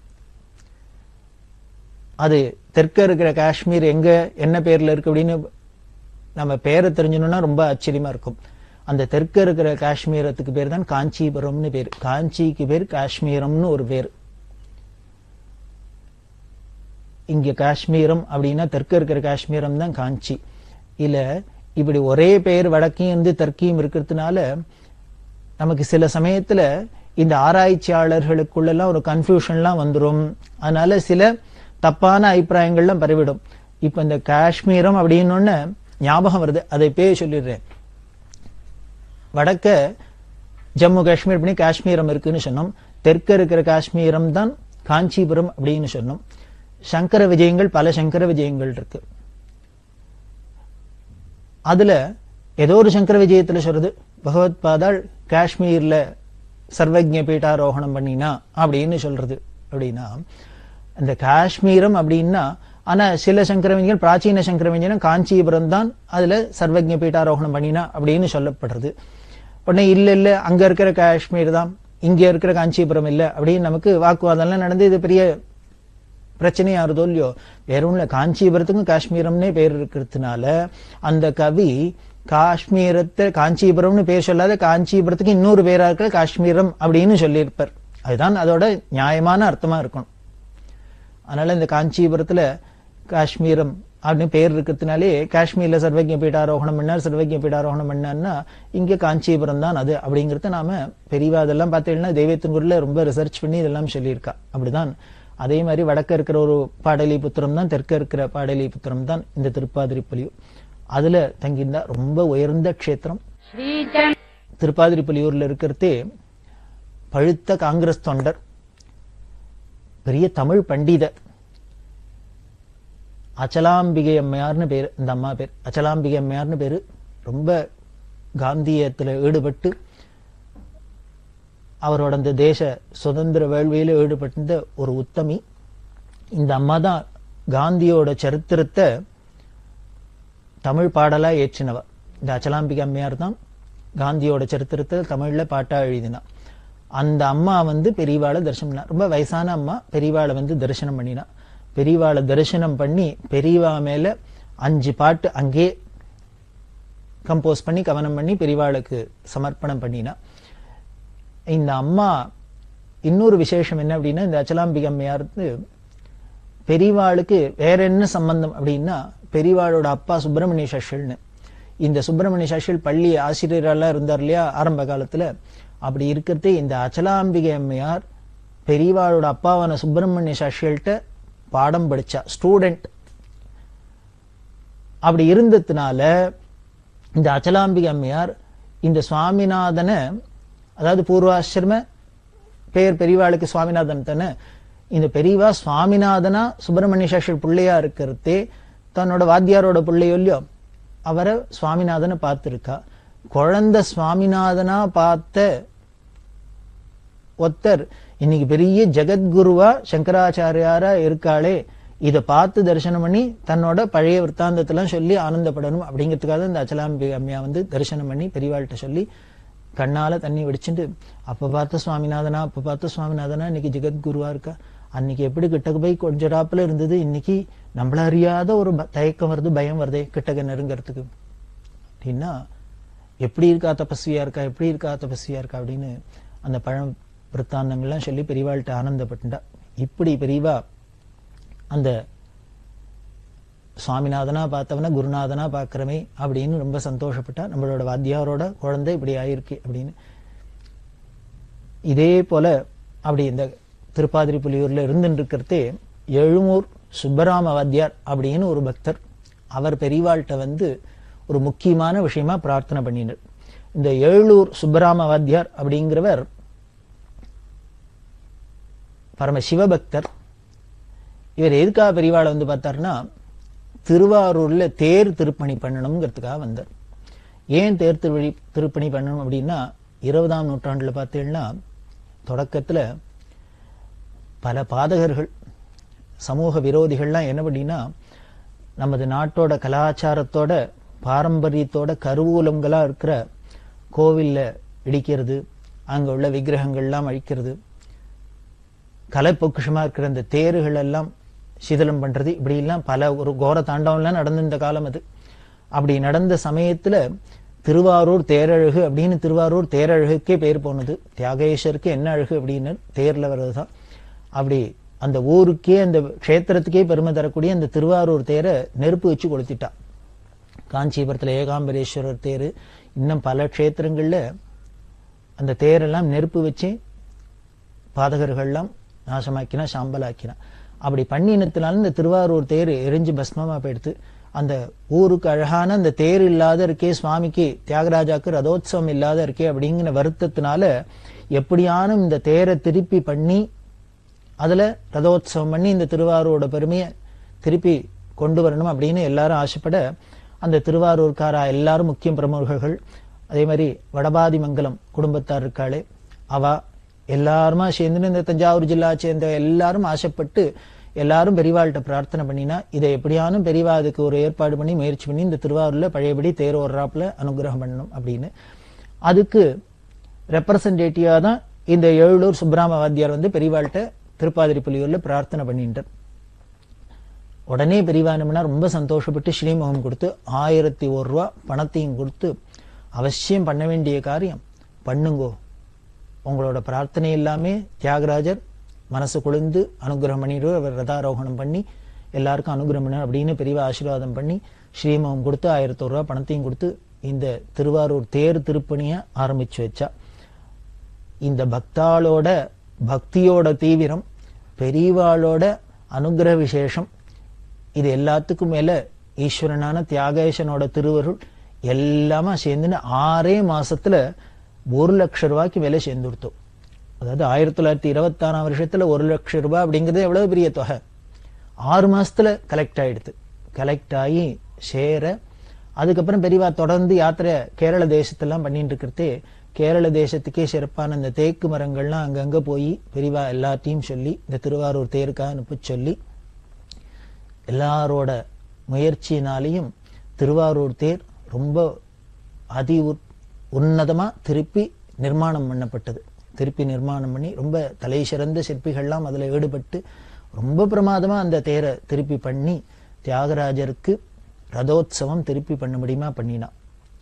அது தெற்க இருக்கிற காஷ்மீர் எங்க என்ன பேர்ல இருக்கு அப்படின்னு நம்ம பேரை தெரிஞ்சணும்னா ரொம்ப ஆச்சரியமா இருக்கும் அந்த தெற்க இருக்கிற காஷ்மீரத்துக்கு பேர் தான் காஞ்சிபுரம்னு பேர் காஞ்சிக்கு பேர் காஷ்மீரம்னு ஒரு பேர் இங்க காஷ்மீரம் அப்படின்னா தெற்க இருக்கிற காஷ்மீரம் தான் காஞ்சி இல்ல இப்படி ஒரே பெயர் வடக்கையும் இருந்து தெற்கையும் இருக்கிறதுனால நமக்கு சில சமயத்துல இந்த ஆராய்ச்சியாளர்களுக்குள்ளெல்லாம் ஒரு கன்ஃபியூஷன்லாம் வந்துரும் அதனால சில தப்பான அபிப்பிராயங்கள்லாம் பரவிடும் இப்ப இந்த காஷ்மீரம் அப்படின்னு ஞாபகம் வருது அதை இப்பயே சொல்லிடுறேன் வடக்க ஜம்மு காஷ்மீர் பண்ணி காஷ்மீரம் இருக்குன்னு சொன்னோம் தெற்க இருக்கிற காஷ்மீரம் தான் காஞ்சிபுரம் அப்படின்னு சொன்னோம் சங்கர விஜயங்கள் பல சங்கர விஜயங்கள் இருக்கு அதுல ஏதோ ஒரு சங்கர விஜயத்துல சொல்றது பகவத் பாதாள் காஷ்மீர்ல சர்வஜ பீட்டாரோகணம் பண்ணினா அப்படின்னு சொல்றது அப்படின்னா இந்த காஷ்மீரம் அப்படின்னா ஆனா சில சங்கரவிஞ்சல் பிராச்சீன சங்கரவிஞ்சனம் காஞ்சிபுரம் தான் அதுல சர்வஜ பீட்டாரோகணம் பண்ணினா அப்படின்னு சொல்லப்படுறது உடனே இல்ல இல்ல அங்க இருக்கிற காஷ்மீர் தான் இங்க இருக்கிற காஞ்சிபுரம் இல்ல அப்படின்னு நமக்கு வாக்குவாதம்லாம் நடந்து இது பெரிய பிரச்சனையா இருதோ இல்லையோ வேற ஒண்ணுல காஞ்சிபுரத்துக்கும் காஷ்மீரம்னே பேர் இருக்கிறதுனால அந்த கவி காஷ்மீரத்தை காஞ்சிபுரம்னு பேர் சொல்லாத காஞ்சிபுரத்துக்கு இன்னொரு பேரா இருக்கிற காஷ்மீரம் அப்படின்னு சொல்லியிருப்பார் அதுதான் அதோட நியாயமான அர்த்தமா இருக்கணும் அதனால இந்த காஞ்சிபுரத்துல காஷ்மீரம் அப்படின்னு பேர் இருக்கிறதுனாலே காஷ்மீர்ல சர்வஜ பீடாரோகணம் பண்ணார் சர்வஜ பீடாரோகணம் பண்ணார்னா இங்க காஞ்சிபுரம் தான் அது அப்படிங்கறத நாம பெரியவா அதெல்லாம் பார்த்தீங்கன்னா தெய்வத்தின்குள்ள ரொம்ப ரிசர்ச் பண்ணி இதெல்லாம் சொல்லியிருக்கா அப்படிதான் அதே மாதிரி வடக்க இருக்கிற ஒரு பாடலிபுத்திரம் தான் தெற்க இருக்கிற பாடலிபுத்திரம் தான் இந்த திருப்பாதிரிப்புலியூர் அதுல தங்கியிருந்தா ரொம்ப உயர்ந்த க்ஷேத்திரம் திருப்பாதிரிப்புலியூர்ல இருக்கிறதே பழுத்த காங்கிரஸ் தொண்டர் பெரிய தமிழ் பண்டிதர் அச்சலாம்பிகை அம்மையார்னு பேரு இந்த அம்மா பேர் அச்சலாம்பிகை அம்மையார்னு பேரு ரொம்ப காந்தியத்துல ஈடுபட்டு அவரோட அந்த தேச சுதந்திர வேள்வியில ஈடுபட்டிருந்த ஒரு உத்தமி இந்த அம்மா தான் காந்தியோட சரித்திரத்தை தமிழ் பாடலா ஏற்றினவ இந்த அச்சலாம்பிகை அம்மையார் தான் காந்தியோட சரித்திரத்தை தமிழ்ல பாட்டா எழுதினா அந்த அம்மா வந்து பெரியவாளை தரிசனம் பண்ணா ரொம்ப வயசான அம்மா பெரியவாளை வந்து தரிசனம் பண்ணினா பெரியவாளை தரிசனம் பண்ணி பெரியவா மேல அஞ்சு பாட்டு அங்கே கம்போஸ் பண்ணி கவனம் பண்ணி பெரியவாளுக்கு சமர்ப்பணம் பண்ணினா இந்த அம்மா இன்னொரு விசேஷம் என்ன அப்படின்னா இந்த அச்சலாம்பிகை அம்மையார் வந்து பெரியவாளுக்கு வேற என்ன சம்பந்தம் அப்படின்னா பெரியவாளோட அப்பா சுப்பிரமணிய சஷல்னு இந்த சுப்பிரமணிய சஷல் பள்ளி ஆசிரியரெல்லாம் இருந்தார் இல்லையா ஆரம்ப காலத்துல அப்படி இருக்கிறதே இந்த அச்சலாம்பிகை அம்மையார் பெரியவாளோட அப்பாவான சுப்பிரமணிய சஷல்கிட்ட பாடம் படிச்சா ஸ்டூடெண்ட் அப்படி இருந்ததுனால இந்த அச்சலாம்பிகை அம்மையார் இந்த சுவாமிநாதனை அதாவது பூர்வாசிரம பேர் பெரியவாளுக்கு சுவாமிநாதன் தானே இந்த பெரியவா சுவாமிநாதனா சுப்பிரமணிய சாஸ்திரி பிள்ளையா இருக்கிறதே தன்னோட வாத்தியாரோட பிள்ளையோ இல்லையோ அவரை சுவாமிநாதனை பார்த்திருக்கா குழந்தை சுவாமிநாதனா பார்த்த ஒத்தர் இன்னைக்கு பெரிய ஜெகத்குருவா சங்கராச்சாரியாரா இருக்காளே இதை பார்த்து தரிசனம் பண்ணி தன்னோட பழைய விற்த்தாந்தத்தெல்லாம் சொல்லி ஆனந்தப்படணும் அப்படிங்கிறதுக்காக இந்த அச்சலாம்பி அம்மையா வந்து தரிசனம் பண்ணி பெரியவாள்கிட்ட சொல்லி கண்ணால தண்ணி வெடிச்சுட்டு அப்ப பார்த்த சுவாமிநாதனா அப்ப பார்த்த சுவாமிநாதனா இன்னைக்கு ஜெகத்குருவா இருக்கா அன்னைக்கு எப்படி கிட்டக்கு போய் கொஞ்சடாப்புல இருந்தது இன்னைக்கு நம்மள அறியாத ஒரு ப- தயக்கம் வருது பயம் வருதே கிட்டக்க நெருங்கறதுக்கு அப்படின்னா எப்படி இருக்கா தபஸ்வியா இருக்கா எப்படி இருக்கா தபஸ்வியா இருக்கா அப்படின்னு அந்த பழம் விற்த்தாந்தங்கள்லாம் சொல்லி பெரியவாள்கிட்ட ஆனந்தப்பட்டுண்டா இப்படி பெரியவா அந்த சுவாமிநாதனா பார்த்தவன குருநாதனா பார்க்கிறமே அப்படின்னு ரொம்ப சந்தோஷப்பட்டா நம்மளோட வாத்தியாரோட குழந்தை இப்படி ஆயிருக்கு அப்படின்னு இதே போல அப்படி இந்த திருப்பாதிரி புலியூர்ல இருந்துட்டு இருக்கிறதே எழுமூர் சுப்பராம வாத்தியார் அப்படின்னு ஒரு பக்தர் அவர் பெரியவாள்கிட்ட வந்து ஒரு முக்கியமான விஷயமா பிரார்த்தனை பண்ணினார் இந்த ஏழூர் சுப்பராம வாத்தியார் அப்படிங்கிறவர் பரம சிவபக்தர் இவர் எதுக்காக பெரியவாளை வந்து பார்த்தாருன்னா திருவாரூர்ல தேர் திருப்பணி பண்ணணுங்கிறதுக்காக வந்தார் ஏன் தேர் திருவழி திருப்பணி பண்ணணும் அப்படின்னா இருபதாம் நூற்றாண்டுல பார்த்தீங்கன்னா தொடக்கத்துல பல பாதகர்கள் சமூக விரோதிகள்லாம் என்ன பண்ணினா நமது நாட்டோட கலாச்சாரத்தோட பாரம்பரியத்தோட கருவூலங்களா இருக்கிற கோவில்ல இடிக்கிறது அங்க உள்ள விக்கிரகங்கள்லாம் அழிக்கிறது கலை பொக்கிஷமா இருக்கிற இந்த தேருகள் எல்லாம் சிதிலம் பண்றது இப்படி எல்லாம் பல ஒரு கோர தாண்டவம்லாம் நடந்த இந்த காலம் அது அப்படி நடந்த சமயத்துல திருவாரூர் தேரழகு அப்படின்னு திருவாரூர் தேரழகுக்கே பேர் போனது தியாகேஸ்வருக்கு என்ன அழகு அப்படின்னு தேர்ல வர்றதுதான் அப்படி அந்த ஊருக்கே அந்த க்ஷேத்திரத்துக்கே பெருமை தரக்கூடிய அந்த திருவாரூர் தேரை நெருப்பு வச்சு கொளுத்திட்டா காஞ்சிபுரத்துல ஏகாம்பரேஸ்வரர் தேர் இன்னும் பல க்ஷேத்திரங்கள்ல அந்த தேரெல்லாம் நெருப்பு வச்சு பாதகர்கள்லாம் நாசமாக்கினா சாம்பலாக்கினா அப்படி பண்ணினத்தினால இந்த திருவாரூர் தேர் எரிஞ்சு பஸ்மமா போயிடுத்து அந்த ஊருக்கு அழகான அந்த தேர் இல்லாத இருக்கே சுவாமிக்கு தியாகராஜாக்கு ரதோத்சவம் இல்லாத இருக்கே அப்படிங்கிற வருத்தத்தினால எப்படியானும் இந்த தேரை திருப்பி பண்ணி அதுல ரதோத்சவம் பண்ணி இந்த திருவாரூரோட பெருமையை திருப்பி கொண்டு வரணும் அப்படின்னு எல்லாரும் ஆசைப்பட அந்த திருவாரூர்காரா எல்லாரும் முக்கிய பிரமுகர்கள் அதே மாதிரி வடபாதிமங்கலம் குடும்பத்தார் இருக்காளே அவ எல்லாருமா சேர்ந்து இந்த தஞ்சாவூர் ஜில்லா சேர்ந்த எல்லாரும் ஆசைப்பட்டு எல்லாரும் பெரியவாள்கிட்ட பிரார்த்தனை பண்ணினா இதை எப்படியானும் பெரியவா அதுக்கு ஒரு ஏற்பாடு பண்ணி முயற்சி பண்ணி இந்த திருவாரூர்ல பழையபடி தேர் ஓடுறாப்புல அனுகிரகம் பண்ணணும் அப்படின்னு அதுக்கு ரெப்ரசன்டேட்டிவா தான் இந்த ஏழூர் சுப்பிராம வாத்தியார் வந்து பெரியவாள்கிட்ட திருப்பாதிரி புலியூர்ல பிரார்த்தனை பண்ணிட்டார் உடனே பெரியவானம்னா ரொம்ப சந்தோஷப்பட்டு ஸ்ரீமுகம் கொடுத்து ஆயிரத்தி ஒரு ரூபா பணத்தையும் கொடுத்து அவசியம் பண்ண வேண்டிய காரியம் பண்ணுங்கோ உங்களோட பிரார்த்தனை எல்லாமே தியாகராஜர் மனசு குளிர்ந்து அனுகிரகம் பண்ணிட்டு அவர் ரதாரோகணம் பண்ணி எல்லாருக்கும் அனுகிரகம் பண்ண அப்படின்னு பெரியவா ஆசீர்வாதம் பண்ணி ஸ்ரீமுகம் கொடுத்து ஆயிரத்தி ஒரு ரூபா பணத்தையும் கொடுத்து இந்த திருவாரூர் தேர் திருப்பணியை ஆரம்பிச்சு வச்சா இந்த பக்தாளோட பக்தியோட தீவிரம் பெரியவாளோட அனுகிரக விசேஷம் இது எல்லாத்துக்கும் மேல ஈஸ்வரனான தியாகேசனோட திருவருள் எல்லாமே சேர்ந்துன்னு ஆறே மாசத்துல ஒரு லட்சம் ரூபாய்க்கு மேல சேர்ந்து கொடுத்தோம் அதாவது ஆயிரத்தி தொள்ளாயிரத்தி இருபத்தி ஆறாம் வருஷத்துல ஒரு லட்சம் ரூபாய் அப்படிங்கிறது எவ்வளவு பெரிய தொகை ஆறு மாசத்துல கலெக்ட் ஆயிடுது கலெக்ட் ஆகி சேர அதுக்கப்புறம் பெரியவா தொடர்ந்து யாத்திரை கேரள தேசத்தெல்லாம் பண்ணிட்டு இருக்கிறதே கேரள தேசத்துக்கே சிறப்பான இந்த தேக்கு மரங்கள்லாம் அங்கங்க போய் பெரிவா எல்லாத்தையும் சொல்லி இந்த திருவாரூர் தேருக்காக அனுப்ப சொல்லி எல்லாரோட முயற்சியினாலையும் திருவாரூர் தேர் ரொம்ப அதி உத்- உன்னதமா திருப்பி நிர்மாணம் பண்ணப்பட்டது திருப்பி நிர்மாணம் பண்ணி ரொம்ப தலை சிறந்த சிற்பிகள்லாம் அதுல ஈடுபட்டு ரொம்ப பிரமாதமா அந்த தேரை திருப்பி பண்ணி தியாகராஜருக்கு ரதோத்சவம் திருப்பி பண்ண முடியுமா பண்ணினான்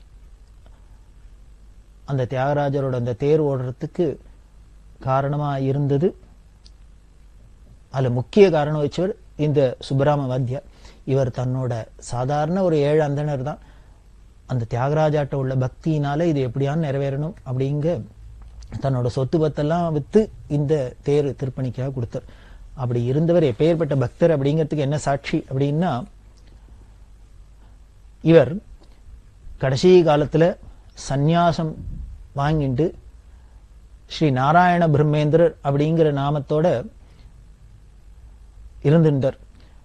அந்த தியாகராஜரோட அந்த தேர் ஓடுறதுக்கு காரணமா இருந்தது அதுல முக்கிய காரணம் வச்சவர் இந்த சுப்பராம வாத்தியார் இவர் தன்னோட சாதாரண ஒரு ஏழு அந்தணர் தான் அந்த தியாகராஜாட்ட உள்ள பக்தியினால இது எப்படியான்னு நிறைவேறணும் அப்படிங்க தன்னோட சொத்து பத்தெல்லாம் வித்து இந்த தேர் திருப்பணிக்காக கொடுத்தார் அப்படி இருந்தவர் எப்பேற்பட்ட பக்தர் அப்படிங்கிறதுக்கு என்ன சாட்சி அப்படின்னா இவர் கடைசி காலத்துல சந்நியாசம் வாங்கிட்டு ஸ்ரீ நாராயண பிரம்மேந்திரர் அப்படிங்கிற நாமத்தோட இருந்திருந்தார்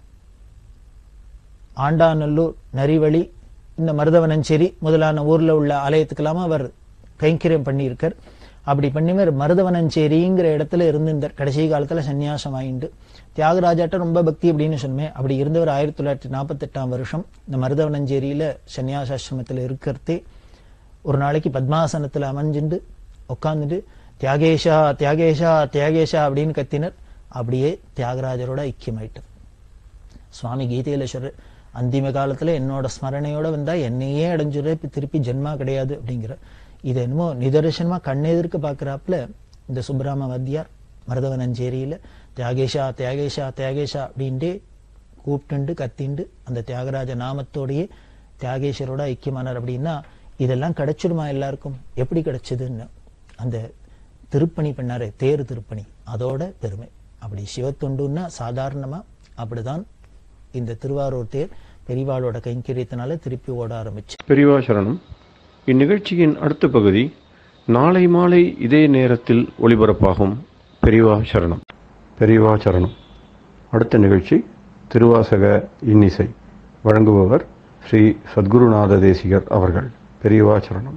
ஆண்டாநல்லூர் நரிவழி இந்த மருதவனஞ்சேரி முதலான ஊர்ல உள்ள ஆலயத்துக்கெல்லாம அவர் கைங்கரியம் பண்ணியிருக்கார் அப்படி பண்ணிவர் மருதவனஞ்சேரிங்கிற இடத்துல இருந்திருந்தார் கடைசி காலத்துல சன்னியாசம் வாங்கிட்டு தியாகராஜாட்ட ரொம்ப பக்தி அப்படின்னு சொன்னேன் அப்படி இருந்தவர் ஆயிரத்தி தொள்ளாயிரத்தி நாற்பத்தெட்டாம் வருஷம் இந்த மருதவனஞ்சேரியில சன்னியாசாசிரமத்துல இருக்கிறதே ஒரு நாளைக்கு பத்மாசனத்துல அமைஞ்சுண்டு உட்காந்துட்டு தியாகேஷா தியாகேஷா தியாகேஷா அப்படின்னு கத்தினர் அப்படியே தியாகராஜரோட ஐக்கியமாயிட்டார் சுவாமி கீதையில சொல்ற அந்திம காலத்துல என்னோட ஸ்மரணையோட வந்தா என்னையே அடைஞ்சுற இப்ப திருப்பி ஜென்மா கிடையாது அப்படிங்கிற இது என்னமோ நிதர்சனமா கண்ணெதிர்க்க பாக்குறாப்புல இந்த சுப்பராம வாத்தியார் மருதவனஞ்சேரியில தியாகேஷா தியாகேஷா தியாகேஷா அப்படின்ட்டு கூப்பிட்டுண்டு கத்திண்டு அந்த தியாகராஜ நாமத்தோடயே தியாகேஸ்வரோட ஐக்கியமானார் அப்படின்னா இதெல்லாம் கிடைச்சிடுமா எல்லாருக்கும் எப்படி கிடைச்சதுன்னு அந்த திருப்பணி பண்ணாரு தேர் திருப்பணி அதோட பெருமை அப்படி சிவத்தொண்டுன்னா சாதாரணமா அப்படிதான் இந்த திருவாரூர் தேர் பெரிவாளோட கைங்கரியத்தினால திருப்பி ஓட ஆரம்பிச்சு பெரியவா சரணம் இந்நிகழ்ச்சியின் அடுத்த பகுதி நாளை மாலை இதே நேரத்தில் ஒளிபரப்பாகும் பெரியவா சரணம் பெரியவா சரணம் அடுத்த நிகழ்ச்சி திருவாசக இன்னிசை வழங்குபவர் ஸ்ரீ சத்குருநாத தேசிகர் அவர்கள் பெரியவா சரணம்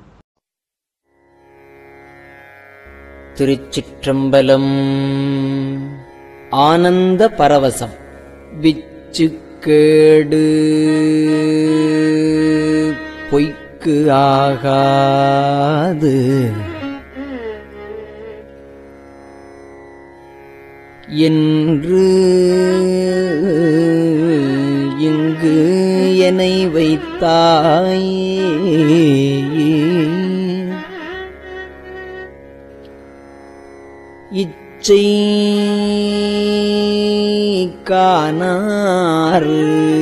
திருச்சிற்றம்பலம் ஆனந்த பரவசம் விச்சுக்கேடு பொய்க்கு ஆகாது என்று இங்கு என்னை வைத்தாய் இச்சை காணாறு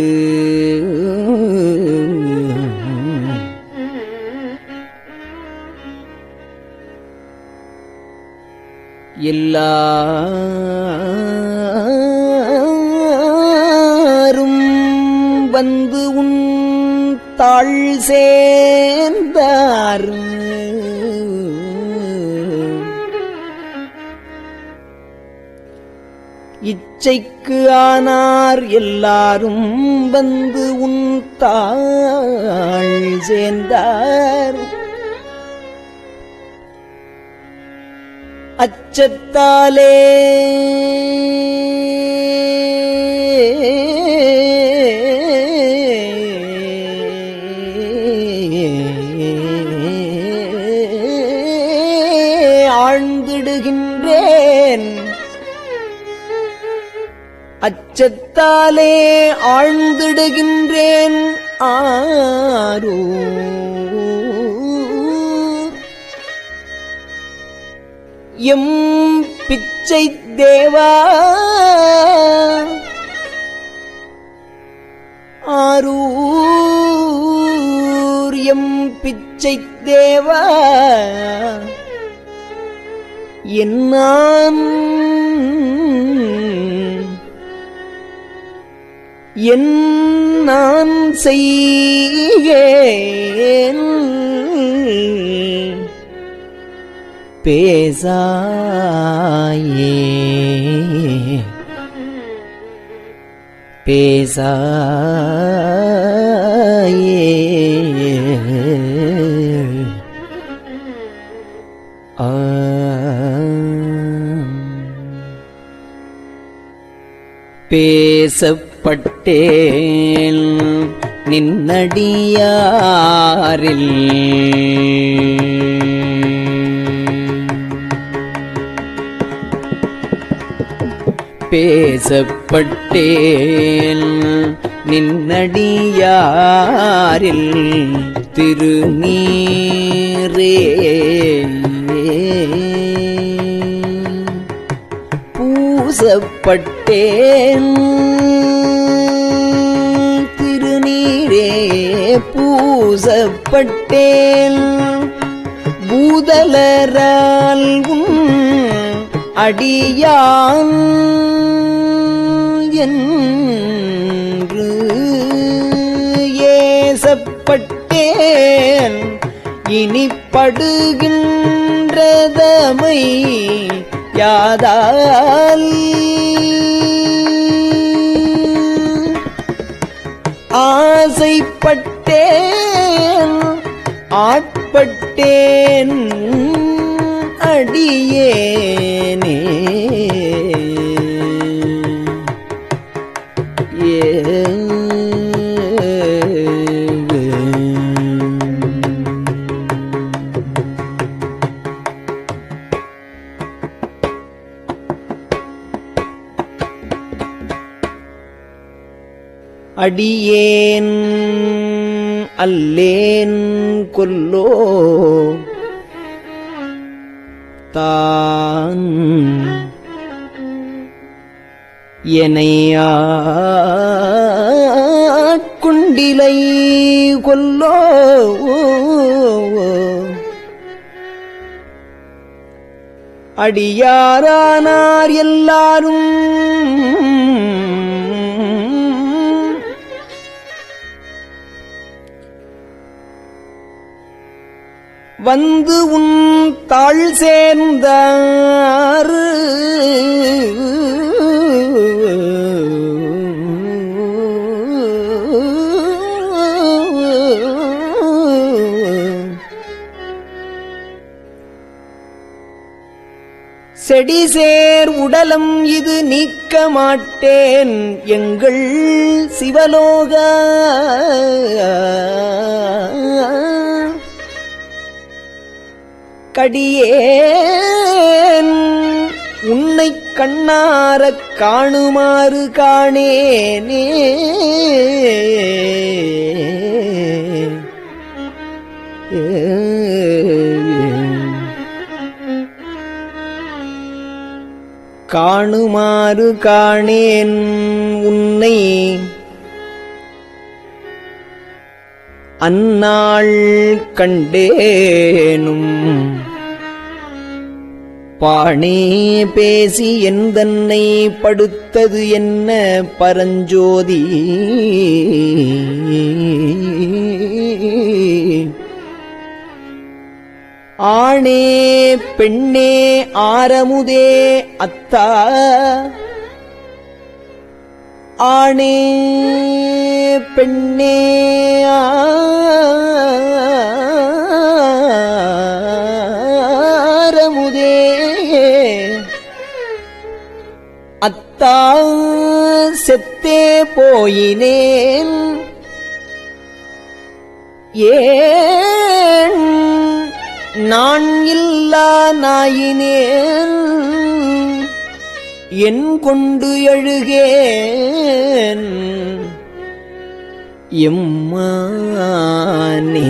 எல்லாரும் வந்து உன் தாழ் சேர்ந்தார் இச்சைக்கு ஆனார் எல்லாரும் வந்து உன் தாழ் சேர்ந்தார் அச்சத்தாலே ஆழ்ந்திடுகின்றேன் அச்சத்தாலே ஆழ்ந்திடுகின்றேன் ஆரோ எம் பிச்சை தேவா ஆரூர் எம் பிச்சை தேவா என்னான் என் நான் செய்கேன் பேசாயே பேசாயே ஆ பேசப்பட்டேன் நின்னடியாரில் பேசப்பட்டேன் நின்னடியாரில் திருநீரே பூசப்பட்டேன் திருநீரே பூசப்பட்டேன் பூதலரால் உன் அடியான் என்று ஏசப்பட்டேன் இனி படுகின்றதமை யாதால் ஆசைப்பட்டேன் ஆட்பட்டேன் அடியேனே அடியேன் அல்லேன் கொல்லோ தான் குண்டிலை கொல்லோ அடியாரானார் எல்லாரும் வந்து உன் தாழ் சேர்ந்தார் செடிசேர் உடலம் இது நீக்க மாட்டேன் எங்கள் சிவலோக கடியேன் உன்னை கண்ணாரக் காணுமாறு காணேனே காணுமாறு காணேன் உன்னை அந்நாள் கண்டேனும் பாணே பேசி எந்தன்னை படுத்தது என்ன பரஞ்சோதி ஆணே பெண்ணே ஆரமுதே அத்தா ஆணே பெண்ணே ஆரமுதே அத்தா செத்தே போயினேன் ஏன் நான் இல்லா நாயினேன் என் கொண்டு எழுகேன் எம்மானே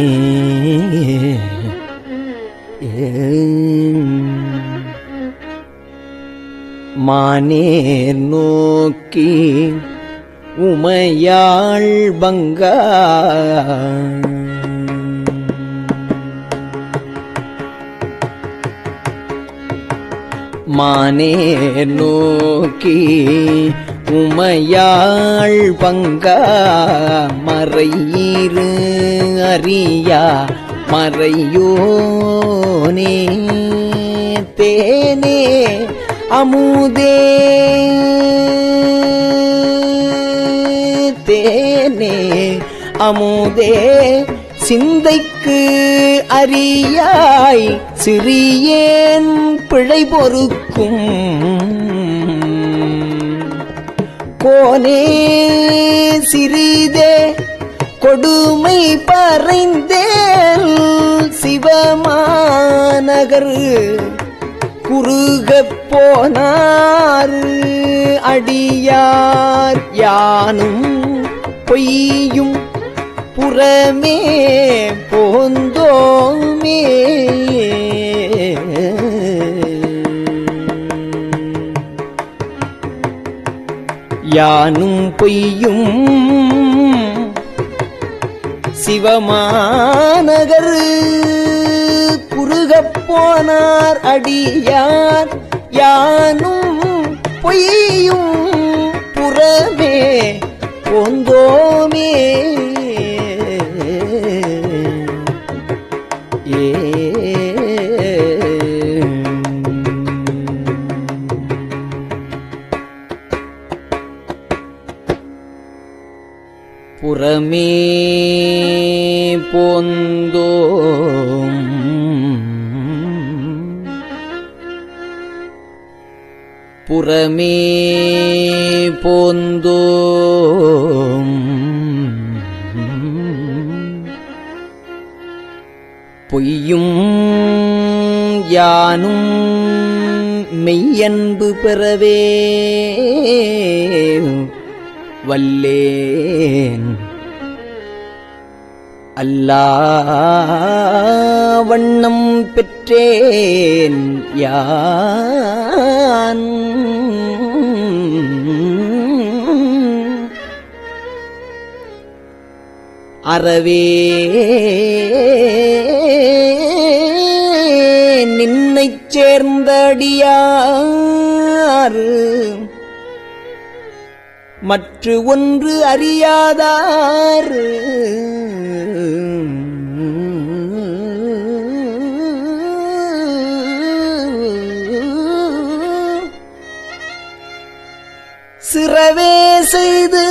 ஏன் மானேர் நோக்கி உமையாள் பங்கா மானே நோக்கி உமையாள் பங்கா மறையீரு அறியா மறையோனே தேனே அமுதே தேனே அமுதே சிந்தைக்கு அறியாய் சிறியேன் பிழை பொறுக்கும் கோனே சிறிதே கொடுமை பறைந்தேல் சிவமாநகர் குறுகப் போனார் அடியார் யானும் பொய்யும் புறமே போந்தோமே யானும் பொய்யும் சிவமாநகர் குறுகப் போனார் அடியார் யானும் பொய்யும் புறமே போந்தோமே புறமே போந்தோம் புறமே போந்தோம் பொய்யும் யானும் மெய்யன்பு பெறவே வல்லேன் அல்லா வண்ணம் பெற்றேன் யான் அறவே நின்னைச் சேர்ந்த அடியார் மற்ற ஒன்று அறியாதார் சிறவே செய்து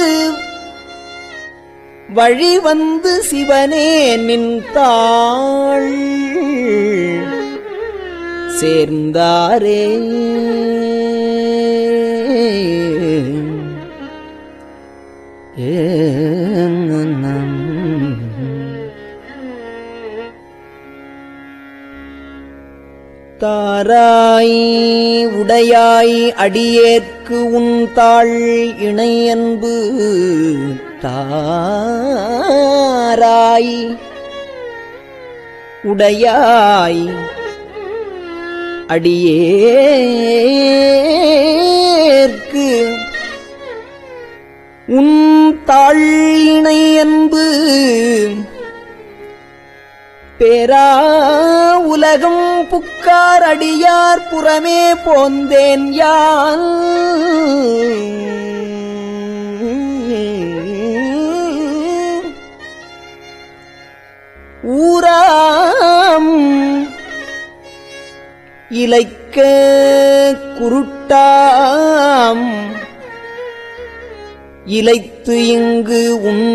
வழி வந்து சிவனே நின்றாள் சேர்ந்தாரே தாராய் உடையாய் அடியேற்கு உன் தாள் இணையன்பு தாராய் உடையாய் அடியேற்கு உன் தாள் இணையன்பு பேரா உலகம் புக்கார் அடியார் புறமே போந்தேன் யான் ஊராம் இலைக்க குருட்டாம் இலைத்து இங்கு உன்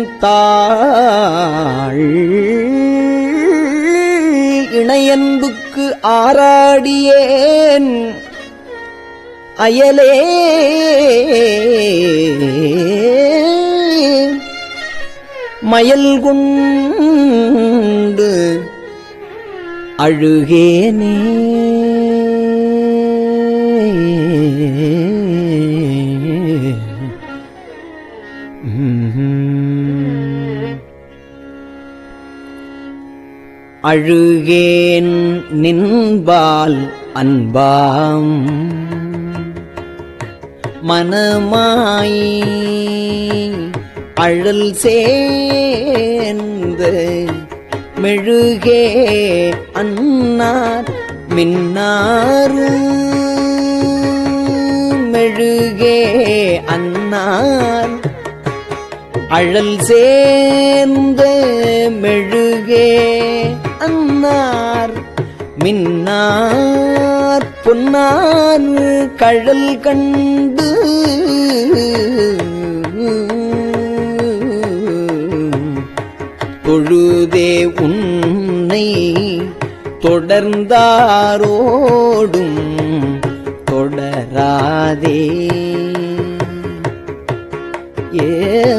தாள் இணையன்புக்கு ஆராடியேன் அயலே மயல் கொண்டு அழுகேனே அழுகேன் நின்பால் அன்பாம் மனமாய் அழல் சேர்ந்து மெழுகே அன்னார் மின்னாறு மெழுகே அன்னார் அழல் சேர்ந்த மெழுகே அன்னார் மின்னார் பொன்னார் கழல் கண்டு தொழுதே உன்னை தொடர்ந்தாரோடும் தொடராதே ஏ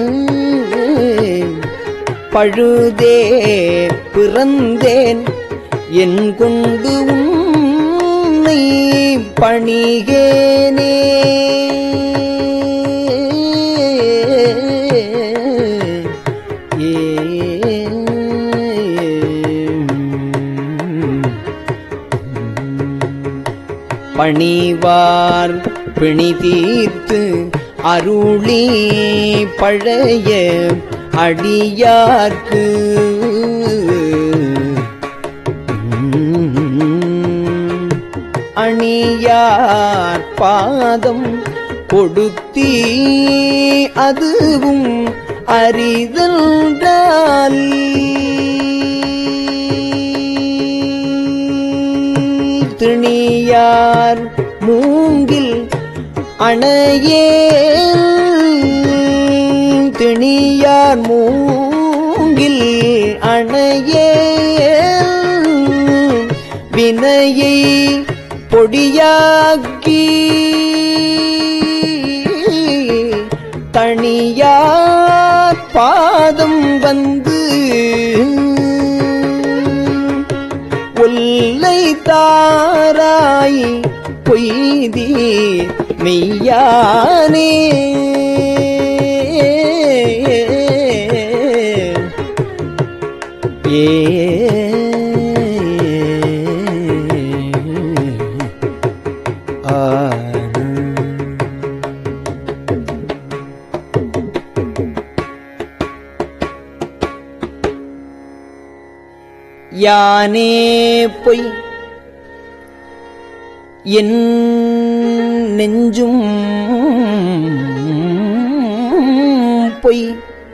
பழுதே பிறந்தேன் என் கொண்டு உன்னை பணிகேனே பணிவார் பிணி தீர்த்து அருளி பழைய அடியார்க்கு அணியார் பாதம் கொடுத்தீ அதுவும் அறிதல்டால் திணியார் மூங்கில் அணையே திணியார் மூங்கில் அணையே வினையை பொடியாக்கி தனியார் பாதம் வந்து ஒல்லை தாராய் பொய்தி மெய்யானே ஏ யானே பொய் என் நெஞ்சும் பொய்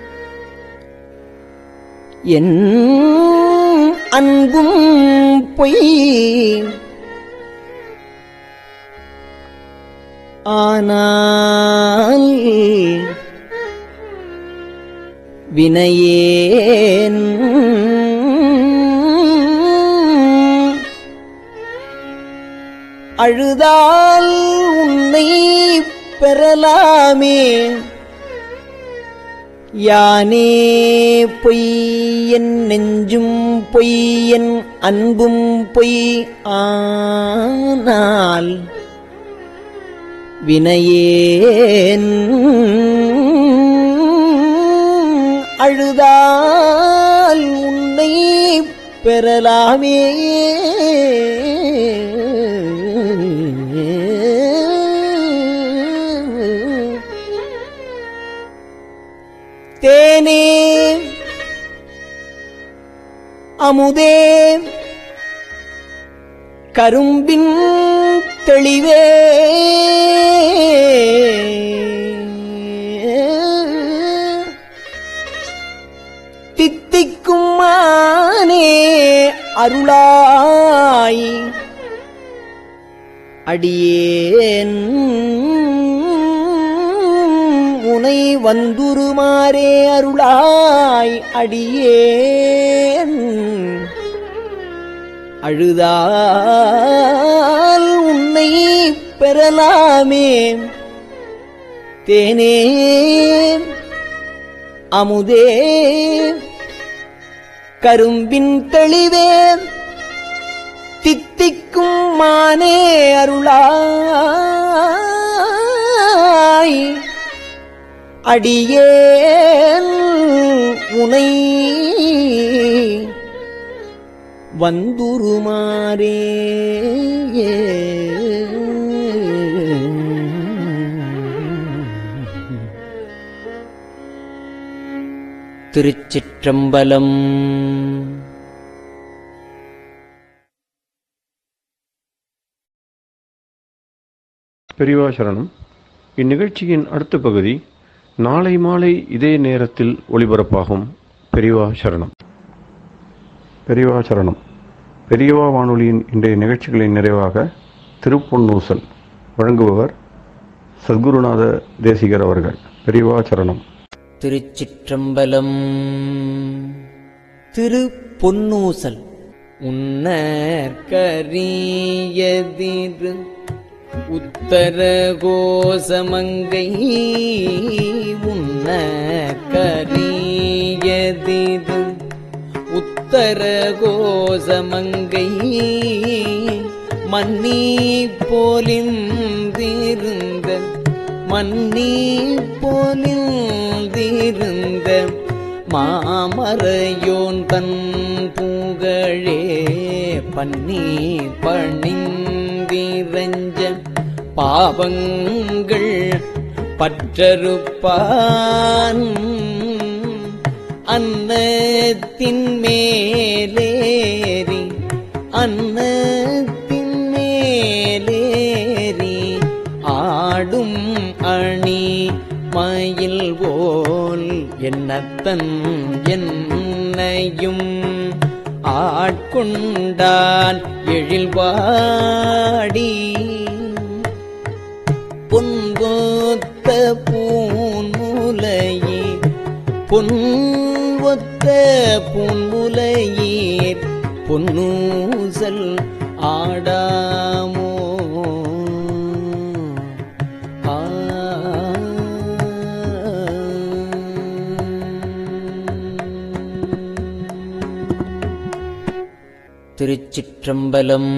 என் அன்பும் பொய் ஆனால் வினையேன் அழுதால் உன்னை பெறலாமே யானே பொய் என் நெஞ்சும் பொய் என் அன்பும் பொய் ஆனால் வினையேன் அழுதால் உன்னை பெறலாமே தேனே அமுதே கரும்பின் தெளிவே தித்திக்கும் மானே அருளாய் அடியேன் உனை வந்துருமாறே அருளாய் அடியேன் அழுதால் உன்னை பெறலாமே தேனே அமுதே கரும்பின் தெளிவே தித்திக்கும் மானே அருளாய் அடியேன் உனை வந்துருமாறே திருச்சிற்றம்பலம் பெரியவா சரணம் இந்நிகழ்ச்சியின் அடுத்த பகுதி நாளை மாலை இதே நேரத்தில் ஒளிபரப்பாகும் பெரியவா சரணம் பெரியவா சரணம் பெரியவா வானொலியின் இன்றைய நிகழ்ச்சிகளின் நிறைவாக திருப்பொன்னூசல் வழங்குபவர் சத்குருநாத தேசிகர் அவர்கள் பெரியவா சரணம் திருச்சிற்றம்பலம் திரு பொன்னூசல் உன்னற்கரியதிரு உத்தர கோசமங்கை உன்னற்கரியதிரு உத்தர கோசமங்கை மன்னி போலிந்திருந்த மன்னி போலிந்திருந்த மாமரையோன் தன் புகழே பன்னி பணிந்திரஞ்ச பாவங்கள் பற்றறுப்பான் அன்னத்தின் மேலேறி அன்னத்தின் மேலேறி ஆடும் அணி மயில் போல் என்னத்தன் என்னையும் ஆட்கொண்டான் எழில்வாடி பொன்கோத்த பூன்முலையே பொன்வொத்த பூன்முலையீர் பொன்னூசல் ஆடாமோ ஆ திருச்சிற்றம்பலம்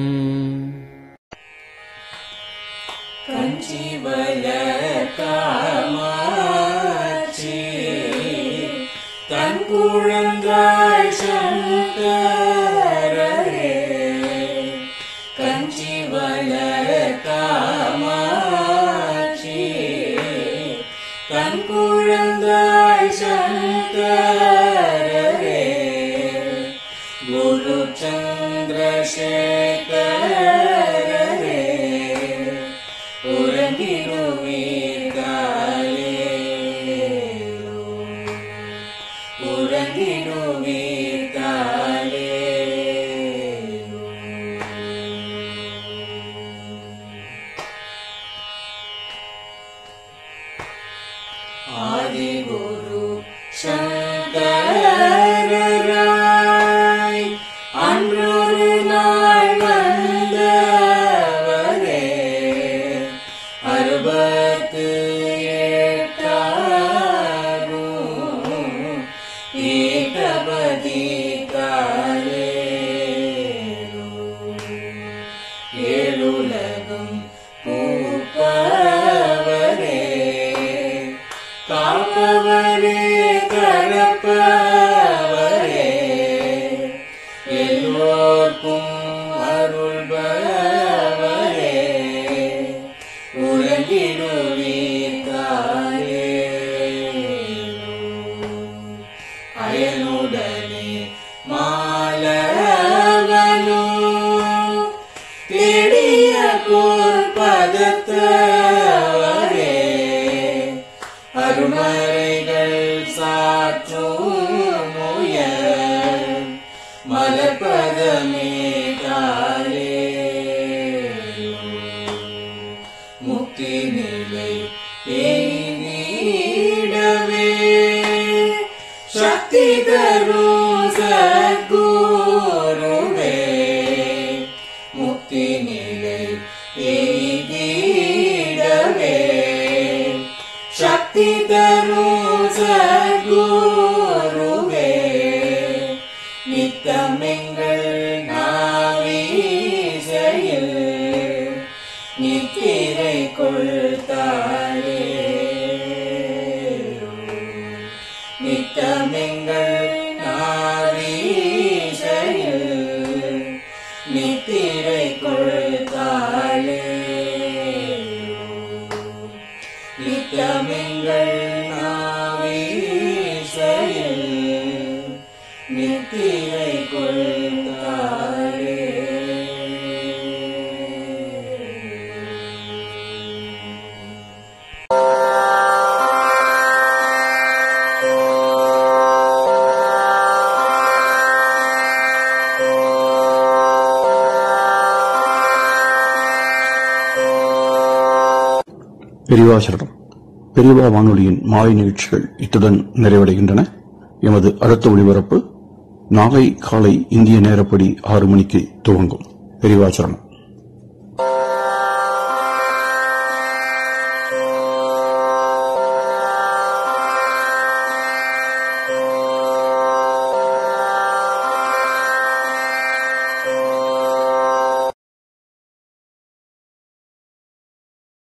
பெரியவா சரணம் பெரியவா வானொலியின் மாலை நிகழ்ச்சிகள் இத்துடன் நிறைவடைகின்றன எமது அடுத்த ஒளிபரப்பு நாளை காலை இந்திய நேரப்படி ஆறு மணிக்கு துவங்கும் பெரிவாச்சரணம்